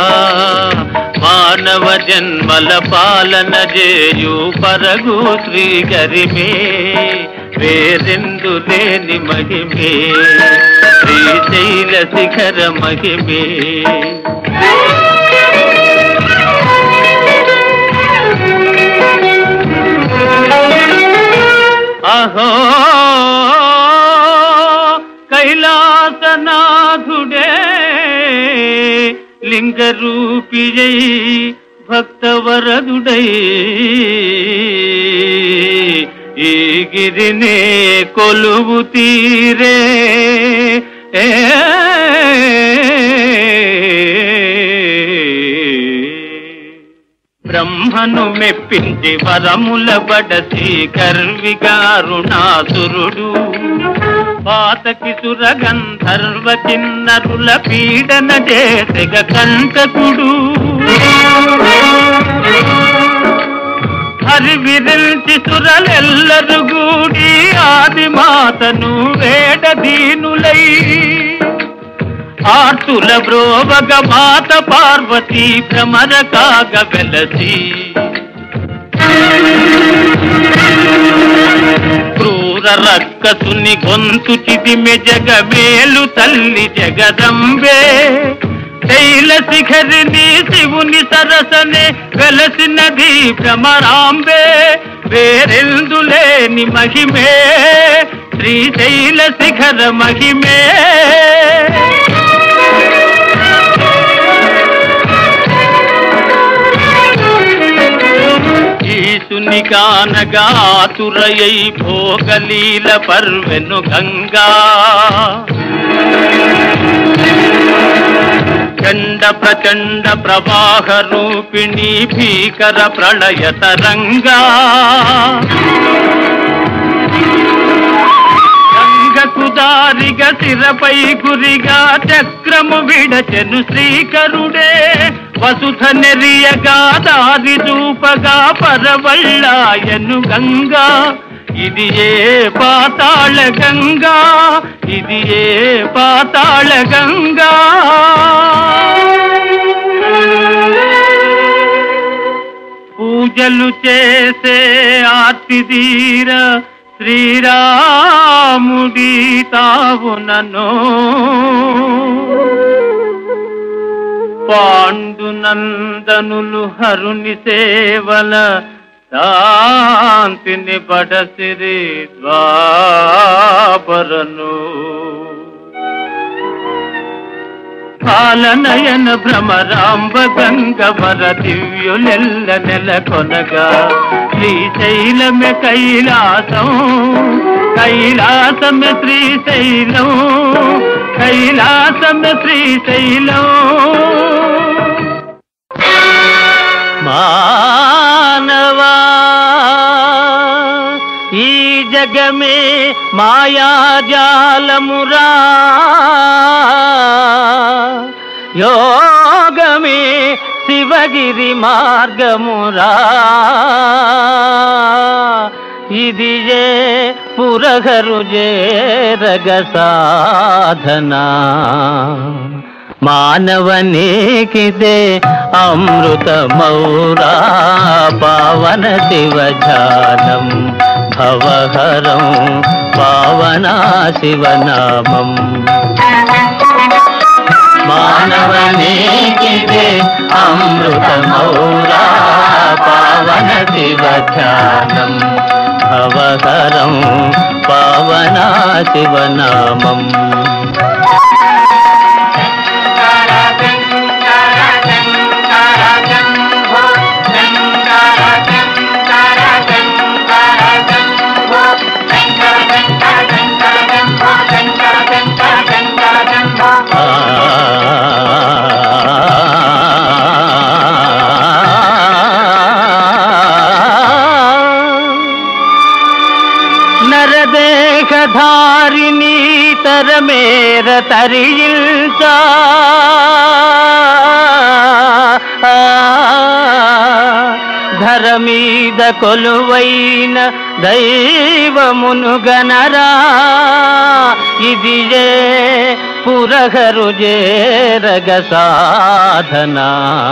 మానవ జన్మల పాలన చేయు పరగు శ్రీ గరిమే వేరెందు లేని మహిమే శ్రీశైల శిఖర మహిమే అహో కైలాసనాథుడే లింగరూపియై భక్తవరదుడై ఈ గిరినే కొలువు తీరే ఏ బ్రహ్మను మెప్పించి వరముల బడసి కర్విగారుణాసురుడు పాతకి సురగంధర్వ కిన్నరుల పీడన చేసెగ కంటకుడు హరివిరిల్చి సురలెల్లరు గూడి ఆది మాతను వేడదీనులై ఆర్తుల బ్రోవగ మాత పార్వతి భ్రమర కాగ వెలసి క్రూర రక్కసుని గొంతు చిదిమె జగమేలు తల్లి జగదంబే శైల శిఖరిని శివుని సరసనే వెలసినది భ్రమరాంబే వేరెందులేని మహిమే శ్రీశైల శిఖర మహిమే ఈశుని కానగాతురయై భోగలీల పర్వెను గంగా చండ ప్రచండ ప్రవాహ రూపిణి భీకర ప్రళయ తరంగా గంగకు దారిగా శిరపై గురిగా చక్రము విడచెను శ్రీకరుడే వసుధ నెరియగా దారి చూపగా పరవళ్ళాయను గంగా ఇది ఏ పాతాళ గంగా ఇది ఏ పాతాళ గంగా పూజలు చేసే ఆర్తిదీర శ్రీరాముడి తావునను పాండునందనులు హరుని సేవల శాంతిని పడసిరి ద్వాపరను కాలనయన భ్రమరాంబ గంగవర దివ్యులెల్ల నెల కొనగా శ్రీశైలమే కైలాసం కైలాసమే శ్రీశైలం కైలాసమే శ్రీశైలం మానవా ఈ జగమే మాయాజాలమురా యోగమే శివగిరి మార్గమురా ఇది ఏ పురగరు జేరగ సాధనా మానవనేకిదే అమృత మౌరా పావన శివజానం భవహరం పావనా శివనామం మానవనేకిదే అమృత మౌరా పావన శివధ్యానం భవహరం పావనా శివనామం నరదేహధారిణీ తరమేర తరియిల్చ ధర మీద కొలువైన దైవమును గనరా ఇది ఏ పురహరు జేరగ సాధనా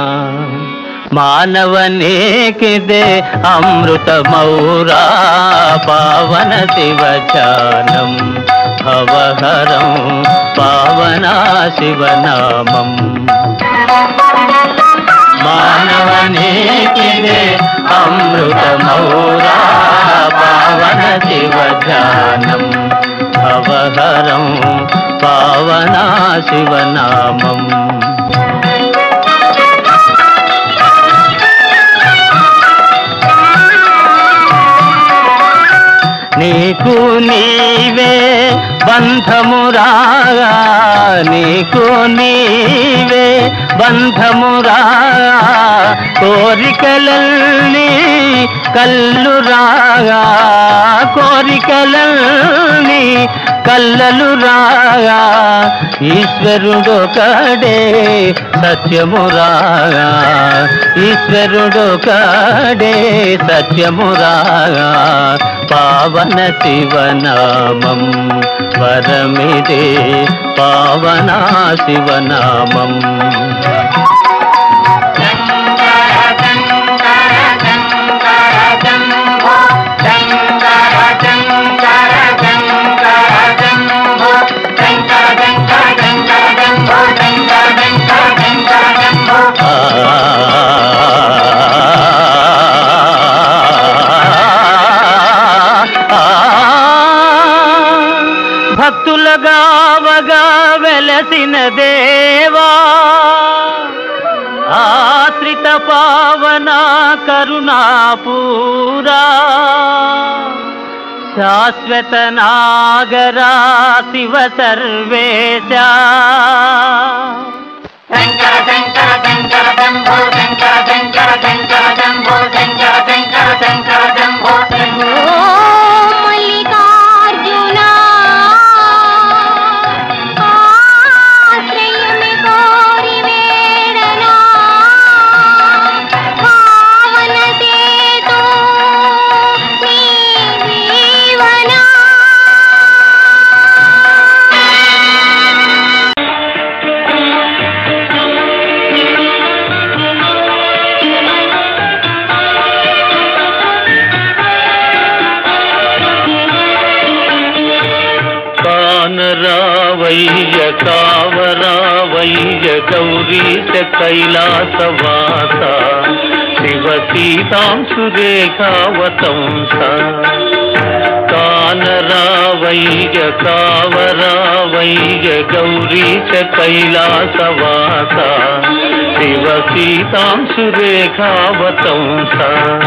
మానవనేకిదే అమృత మౌరా పావన శివచానం భవహరం పావనా శివనామం మానవనేకిదే అమృత మౌరా పావన శివధ్యానం భవహరం పావనా శివనామం నీకు నీవే బంధమురా నీకు నీవే బంధమురా కోరికలల్ని కల్లు రాగా కోరికలన్నీ కల్లలు రాగా ఈశ్వరుడొకడే సత్యము రాగా ఈశ్వరుడొకడే సత్యము రాగా పావన శివనామం వరమిదే పావన శివనామం భక్తుల గావగా వెలసిన దేవా ఆశ్రిత పావన కరుణాపూరా శాశ్వత నాగరా శివ సర్వేశ మల్లికార్జున ఆశ్రయమే కోరి వేడనా భావన చేతు నీ జీవనా కానరావయ్య కావరావయ్య గౌరీశ కైలాసవాస శివ సీతాంశురేఖావతంస కానరావయ్య కావరావయ్య గౌరీశ కైలాసవాస శివ సీతాంశురేఖావతంస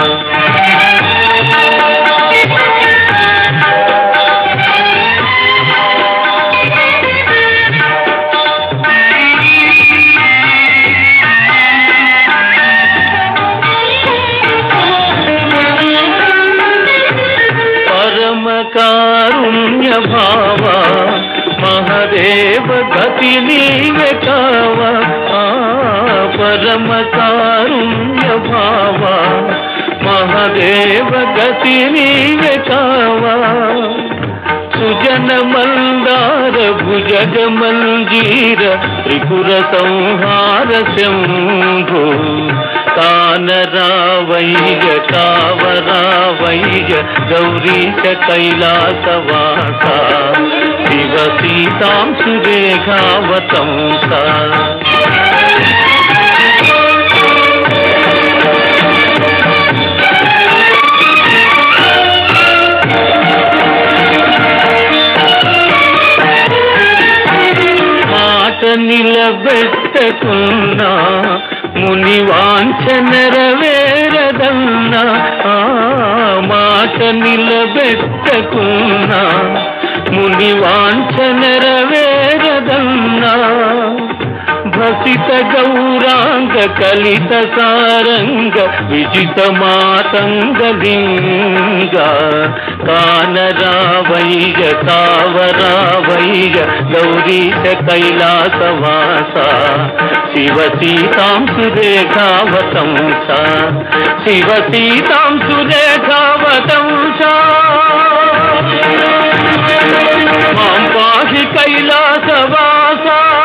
పరమ కారుణ్య భావ మహదేవ గతి నీవే కావ ఆ, పరమ కారుణ్య భావ మహదేవ గతి నీవే కావ సుజన మందార భుజగ మంజీర త్రిపుర సంహార శంభు కానరావయ్య కావరావయ్య గౌరీశ కైలాసవాస శివ సీతాంశురేఖావతంస మాట నిలబెట్టకున్నా ముని వాంఛ నెరవేరదన్నా ఆ, మాట నిలబెట్టకున్నా ముని వాంఛ నెరవేరదన్నా భసిత గౌరాంగ కలిత సారంగ విజిత మాతంగలింగ కానరావయ్య కావరావయ్య గౌరీశ కైలాసవాస శివ సీతాంశురేఖావతంస శివ సీతాంశురేఖావతంస మాం పాహి కైలాసవాస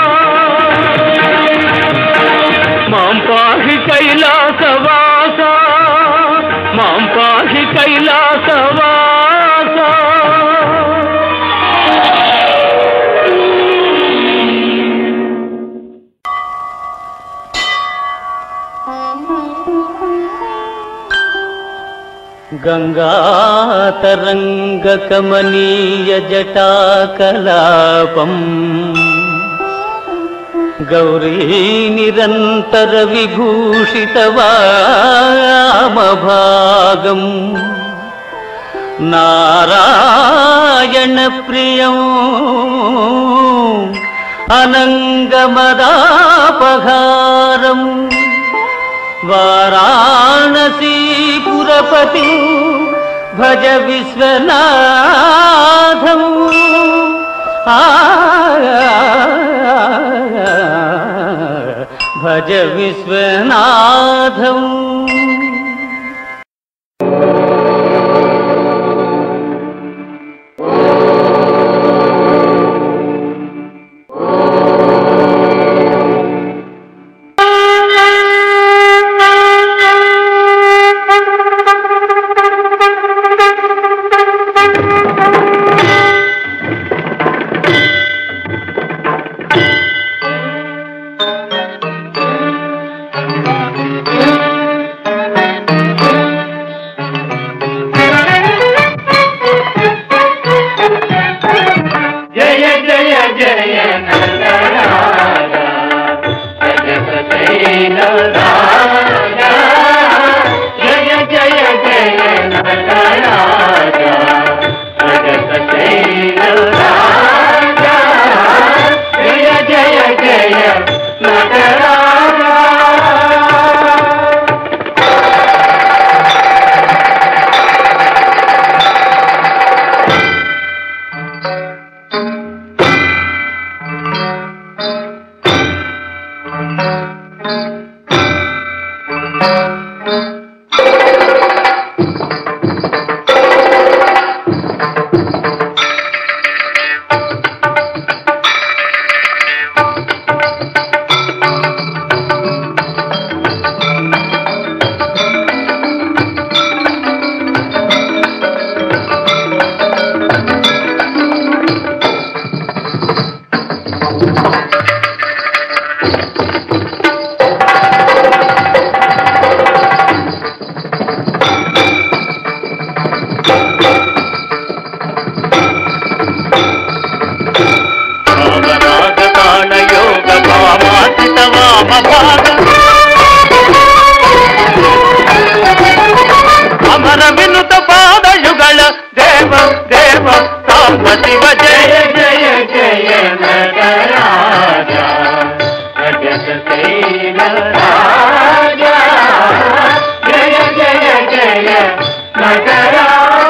మాం పాహి కైలాసవాస మాం పాహి కైలాసవాస గంగాతరంగకమనీయ జటాకలాపం గౌరీ నిరంతర విభూషిత వామభాగం నారాయణ ప్రియం అనంగమదాపహారం వారాణసీపురపతి భజ విశ్వనాథం ఆ భజ విశ్వనాథం జయ జయ జయ నటరాజ జగతైన రాజా జయ జయ జయ నటరాజ జగతైన రాజా జయ జయ జయ నటరాజా యోగ భామాసిత వామ భాగ అమర వినుత పాదయుగళ దేవ దేవ సాంబ శివ జయ జయ జయ నటరాజ జగతైన రాజా జయ జయ జయ నటరాజా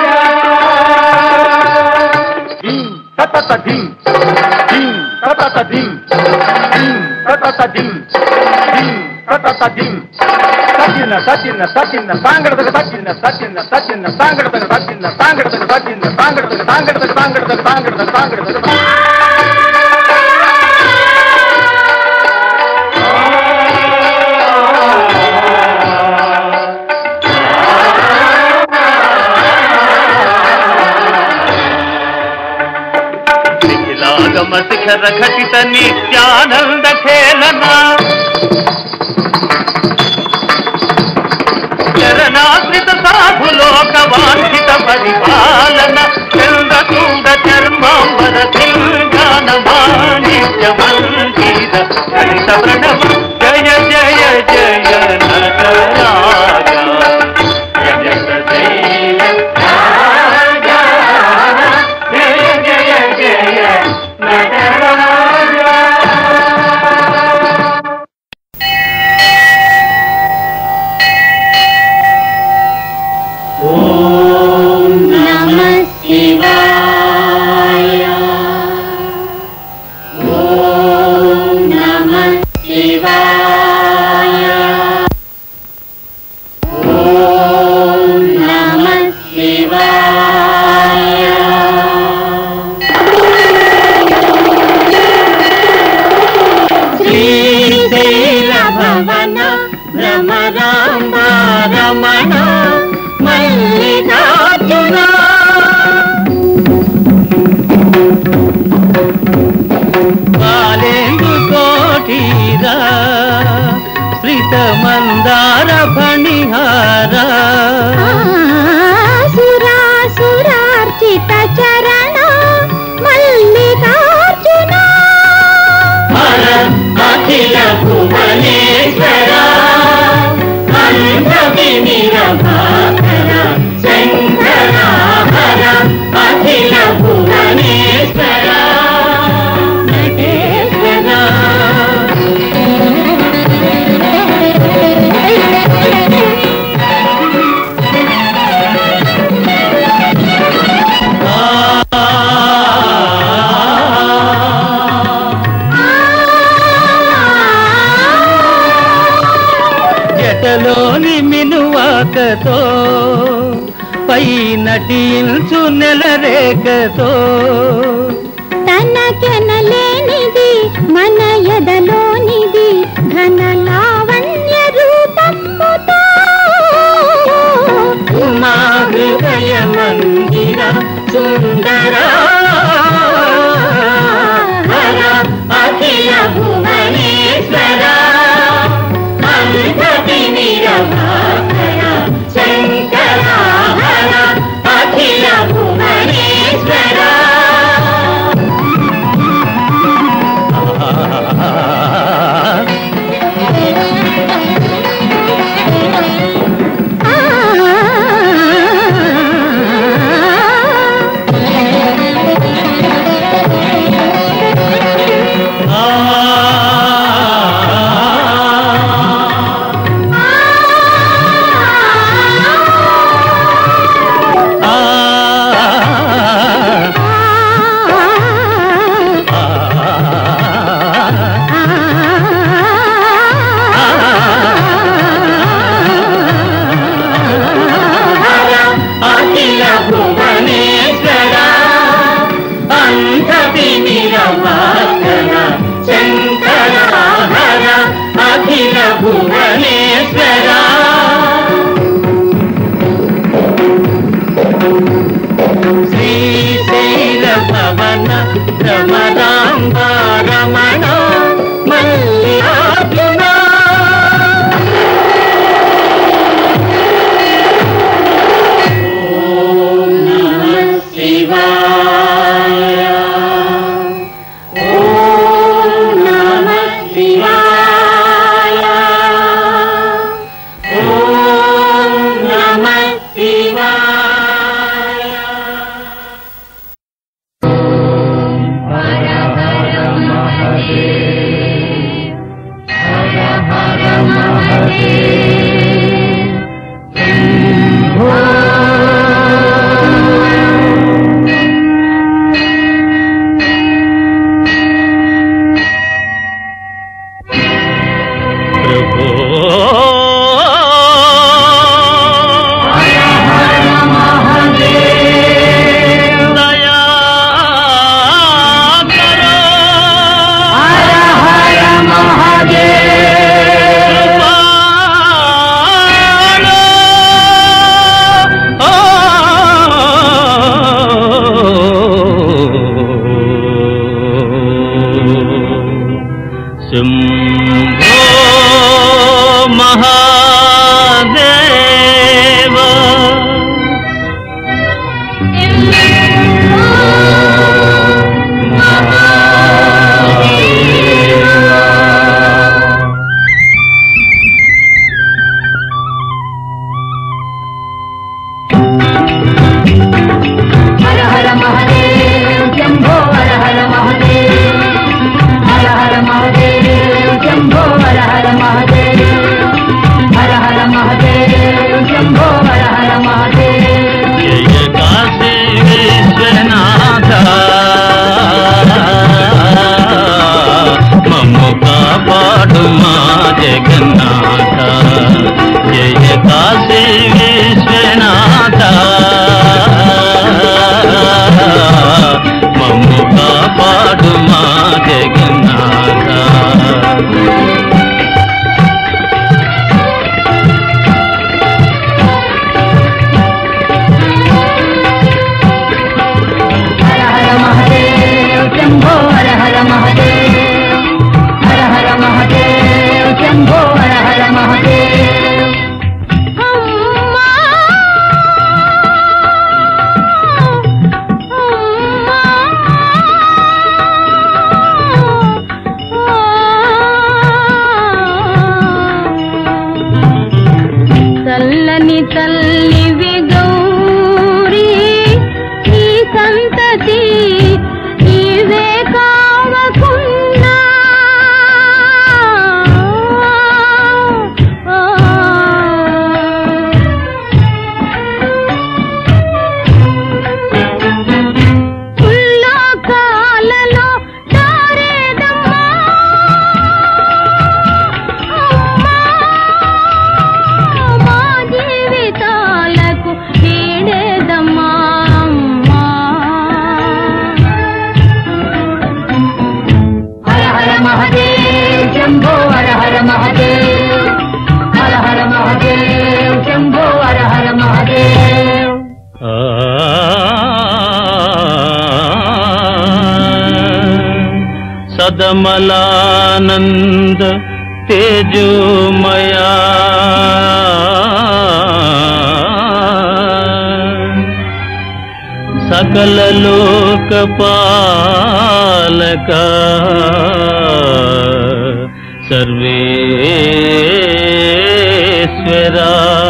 సచిన్న సచిన్న సచిన్న సాంగడతక సచిన్న సచిన్న సచిన్న సాంగడతక సచిన్న సాంగడతక సచిన్న సాంగడతక సాంగడతక సాంగడతక సాంగడతక సాంగడతక నిఖిలాగమ శిఖర ఘటిత నిత్యానంద ఖేళన చరణాశ్రిత సాధులోక వాంఛిత పరిపాలన చంద్రచూడ చర్మాంబర జ్ఞాన మాణిక్య మందిర హరిత ప్రణవ జయ జయ జయ నటరాజ జగతైన రాజా జయ జయ జయ నటరాజా నమ శివాయ ఓం నమ శివాయ ఓం నమ శివాయ శ్రీశైల భవన భ్రమరాంబ రమణ మల్లికార్జున బాలేందు కోటీరా శ్రీత మందార ఫణిహార సురాసురార్చిత చరణ మల్లికార్జున అఖిల భువనేశ్వర అంధవినిర భాకర శంకరాభర అఖిల భువనేశ్వర నటేశ్వర పుట్టలోని మినువాకతో పై నటించు నెల రేఖతో తనకెనలేనిది మన ఎదలోనిది ఘన లావణ్య రూపముతో మా హృదయ మందిర సుందర హర అఖిల భువనేశ్వర అంతటి నిరభాకర శంకర హర అఖిల భువనేశ్వర అఖిల భువనేశ్వర అంతటి నిరభాకర శంకర హర అఖిల భువనేశ్వర శ్రీశైల భవన రమణాంబ రమణ మల్లికార్జున శివాయ ఓం నమ శివాయ ఓం నమ శివాయ శంభో మహాదేవ హర హర మహదేవ్ శంభో హర హర మహదేవ్ హర హర మహదేవ్ శంభో హర హర మహదేవ్ హర హర మహదేవ్ శంభో హర హర మహదేవ్ జయ కాశీ విశ్వనాథ మమ్ము కాపాడు మా జగన్నాథ జయ కాశీ విశ్వనాథ మమ్ము కాపాడు మా జగన్నాథ హర హర మహదేవ్ శంభో హర హర మహదేవ్ హర హర మహదేవ్ शम्भो हर हर महादेव हर हर महादेव शम्भो हर हर महादेव సదమలానంద తేజోమయా సకల లోక పాలక సర్వేశ్వరా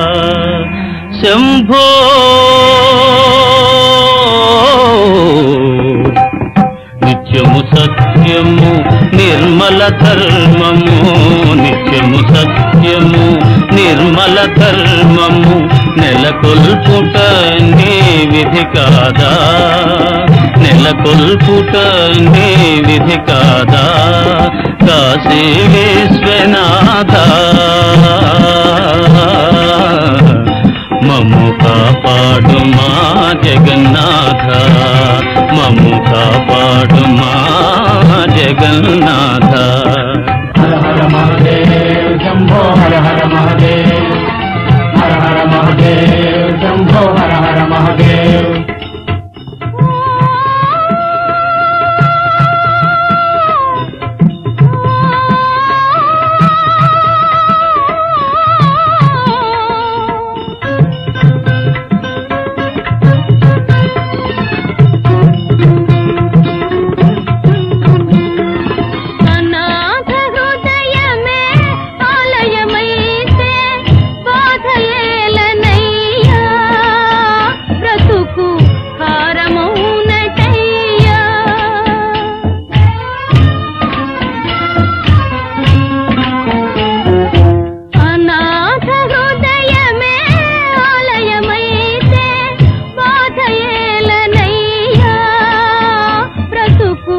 శంభో నిత్యము సత్యము నిర్మల ధర్మము నిత్యము సత్యము నిర్మల ధర్మము నెలకొల్పుట నీ విధి కాదా నెలకొల్పుట నీ విధి కాదా కాశీ విశ్వనాథ మము కాపాడు మా జగన్నాథ మము కాపాడు మా జగన్నాథ हर हर महादेव शम्भो हर हर महादेव हर हर महादेव शम्भो हर हर महादेव అనాథ హృదయమే ఆలయమైతే బాధయేలనయ్యా బ్రతుకు హారమౌనటయ్యా అనాథ హృదయమే ఆలయమైతే బాధయేలనయ్యా బ్రతుకు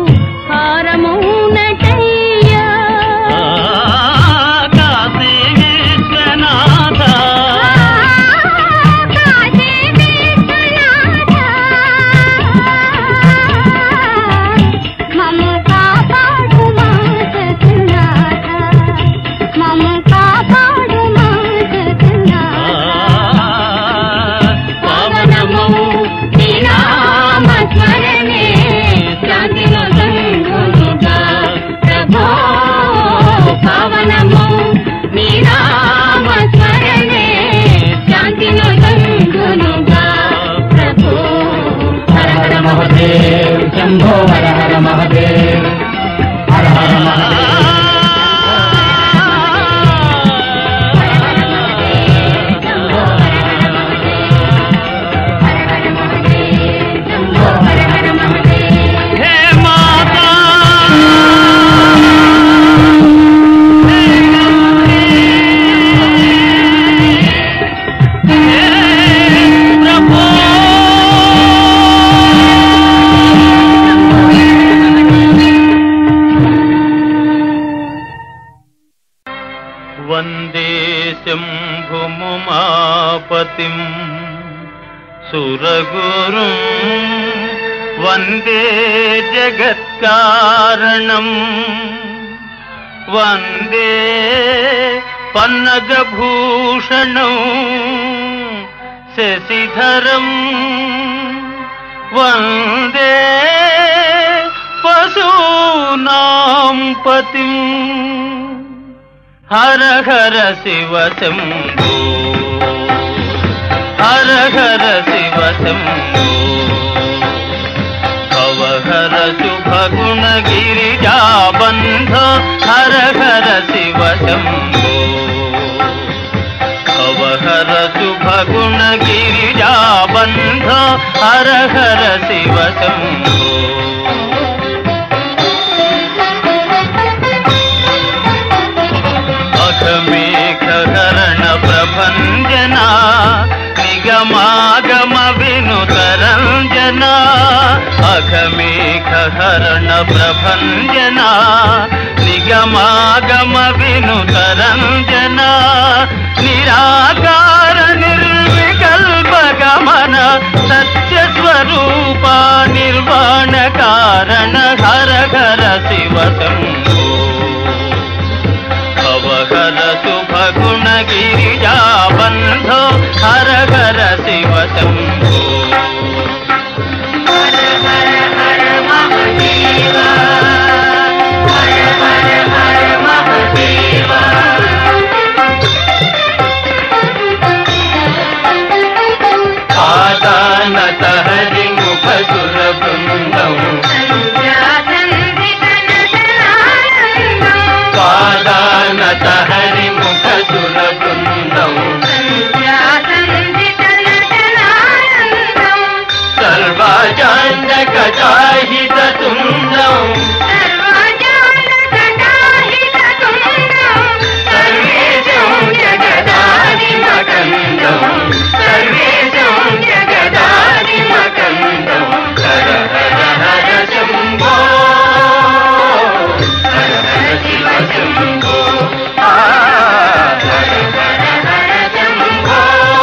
హారమౌనటయ్యా కాశీ విశ్వనాథ కాశీ విశ్వనాథ మమ్ము కాపాడు మా జగన్నాథ మమ్ము కాపాడు మా జగన్నాథ పవనము నీ నామ స్మరణే శాంతిలో సంగునుగా ప్రభో పవనము నీ నామ స్మరణే శాంతిలో సంగునుగా ప్రభో हर हर महादेव शम्भो हर हर महादेव हर हर महादेव శంభో హర హర మహదేవ్ హే మాతా వందే శంభుముమాపతిం సురగురు వందే జగత్కారణం వందే పన్నగభూషణం శశిధరం వందే పశూనాం పతిం హర హర శివ శంభో హర హర శివ శంభో భవహర శుభగుణ గిరిజాబంధ హర హర శివ శంభో భవహర శుభగుణ గిరిజాబంధ హర హర శివ శంభో అఘమేఘహరణ ప్రభంజన నిగమాగమ వినుతరంజన అఘమేఘహరణ ప్రభంజన నిగమాగమ వినుతరంజన నిరాకార నిర్వికల్ప గమన సత్య స్వరూప నిర్వాణ కారణ హర హర శివ శంభో భవహర శుభగుణ గిరిజా బంధో హర హర శివ శంభో పాదానత హరి ముఖ సుర బృందం పాదానత హరి ముఖ సుర బృందం సర్వాజాండ కటాహిత తుందం సర్వేశం జగదాదిమకందం సర్వేశం జగదాదిమకందం హర హర హర శంభో హర హర శివ శంభో ఆ, హర హర హర శంభో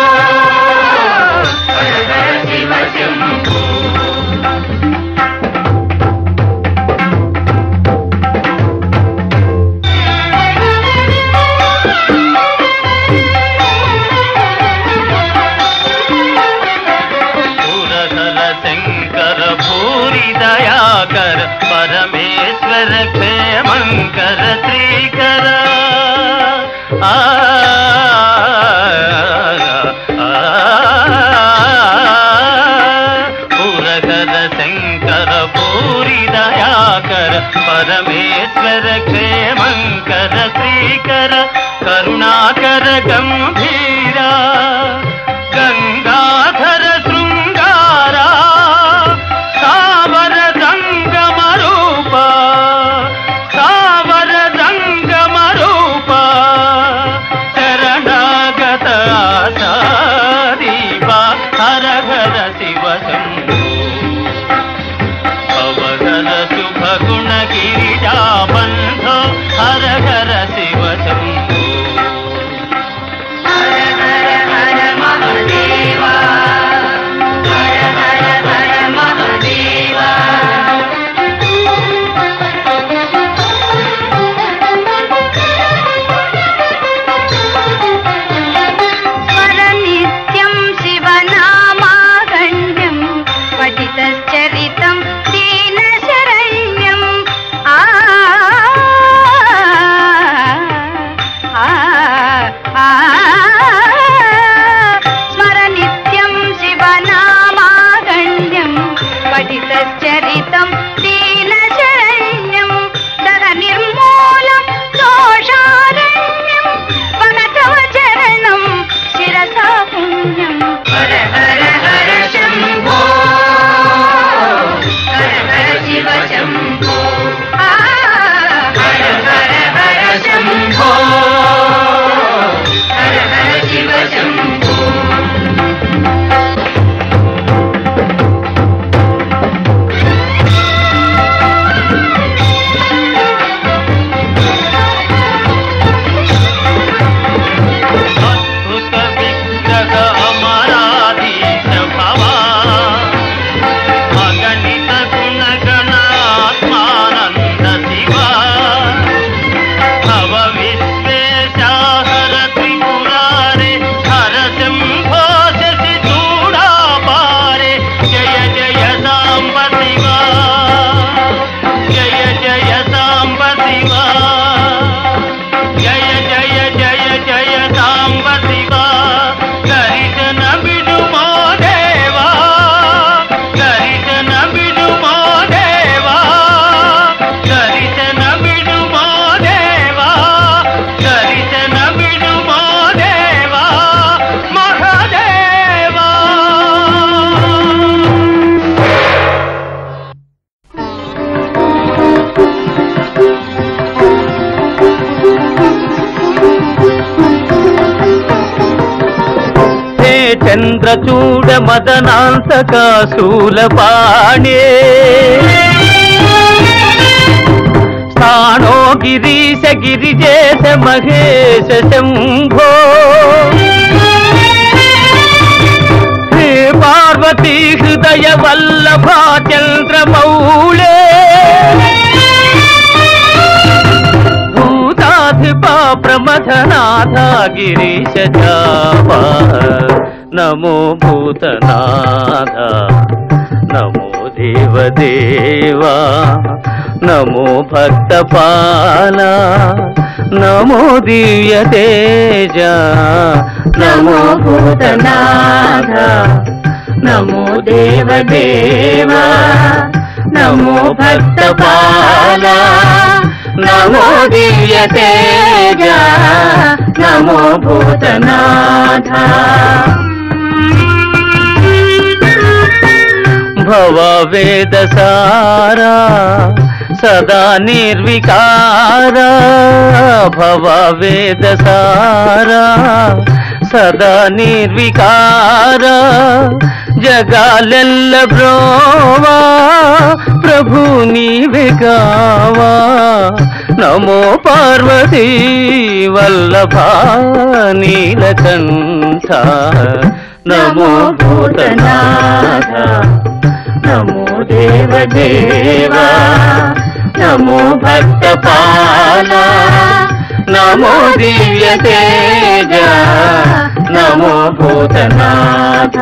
హర హర శివ శంభో పురహర శంకర భూరి దయాకర పరమేశ్వర క్షేమంకర శ్రీకర ఆ, ఆ, పురహర శంకర భూరి దయాకర పరమేశ్వర క్షేమంకర శ్రీకర కరుణాకర గంభీరా గంగాధర శృంగారా సావర రంగమ రూప సావర రంగమ రూప శరణాగత ఆశాదీపా హర హర శివ శంభో అవహర శుభ గుణ గిరిజా బంధో హర హర శివ శంభో నిత్యం శివనామాగణ్యం పఠితశ్చరితం దీనశరణ్యం ఆ ఆ, ఆ, స్మర నిత్యం శివనామాగణ్యం పఠితశ్చరితం దీనశరణ్యం దర నిర్మూలం దోషారణ్యం వనతవ చరణం శిరసా పుణ్యం హర హర హర శంభో హర హర శివ శంభో హర హర హర శంభో హర హర శివ శంభో అద్భుత విగ్రహ అమరాధీశ భవా అగణిత గుణగణాత్మానంద శివా భవ విశ్వేశాహర త్రిపురారే హర శంభో శశి చూడాపారే జయ జయ సాంబ శివా జయ జయ సాంబ శివా జయ జయ జయ జయ సాంబ శివా దర్శన విడుమో దేవా దర్శన విడుమో దేవా దర్శన విడుమో దేవా దర్శన విడుమో దేవా మహాదేవా హే చంద్రచూడ మదనాంతక శూలపాణే స్థానో గిరీశ గిరిజేశ మహేశ శంభో హే పార్వతీ హృదయ వల్లభా చంద్రమౌళే భూతాధిపా ప్రమథనాథ గిరీశ జాపా నమో భూతనాథ నమో దేవదేవా నమో భక్తపాల నమో దివ్య తేజ నమో భూతనాథ నమో దేవదేవా నమో భక్తపాల నమో దివ్య తేజ నమో భూతనాథ భవ వేద సారా సదా నిర్వికార భవ వేద సారా సదా నిర్వికార జగాలెల్ల బ్రోవా ప్రభు నీవే కావా నమో పార్వతీ వల్లభ నీలకంఠ నమో భూతనాథ నమో దేవదేవా నమో భక్తపాల నమో దివ్య తేజ నమో భూతనాథ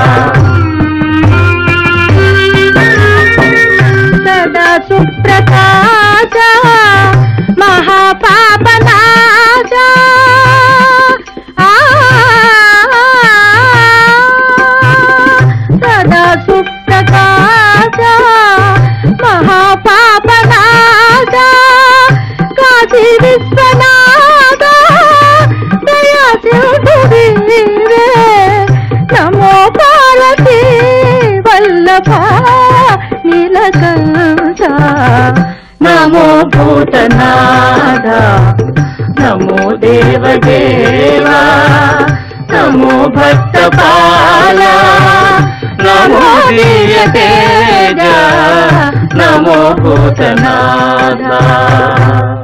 సదా సుప్రకాశ మహాపాపనాశ ఆ, సదా సుప్రకాశ మహాపాపనాశ కాశీ విశ్వనాథ దయా సింధువీరే నమో పార్వతీ వల్లభ నీలకంఠ నమో భూతనాథ నమో దేవదేవా నమో భక్తపాల నమో దివ్య తేజ నమో భూతనాథ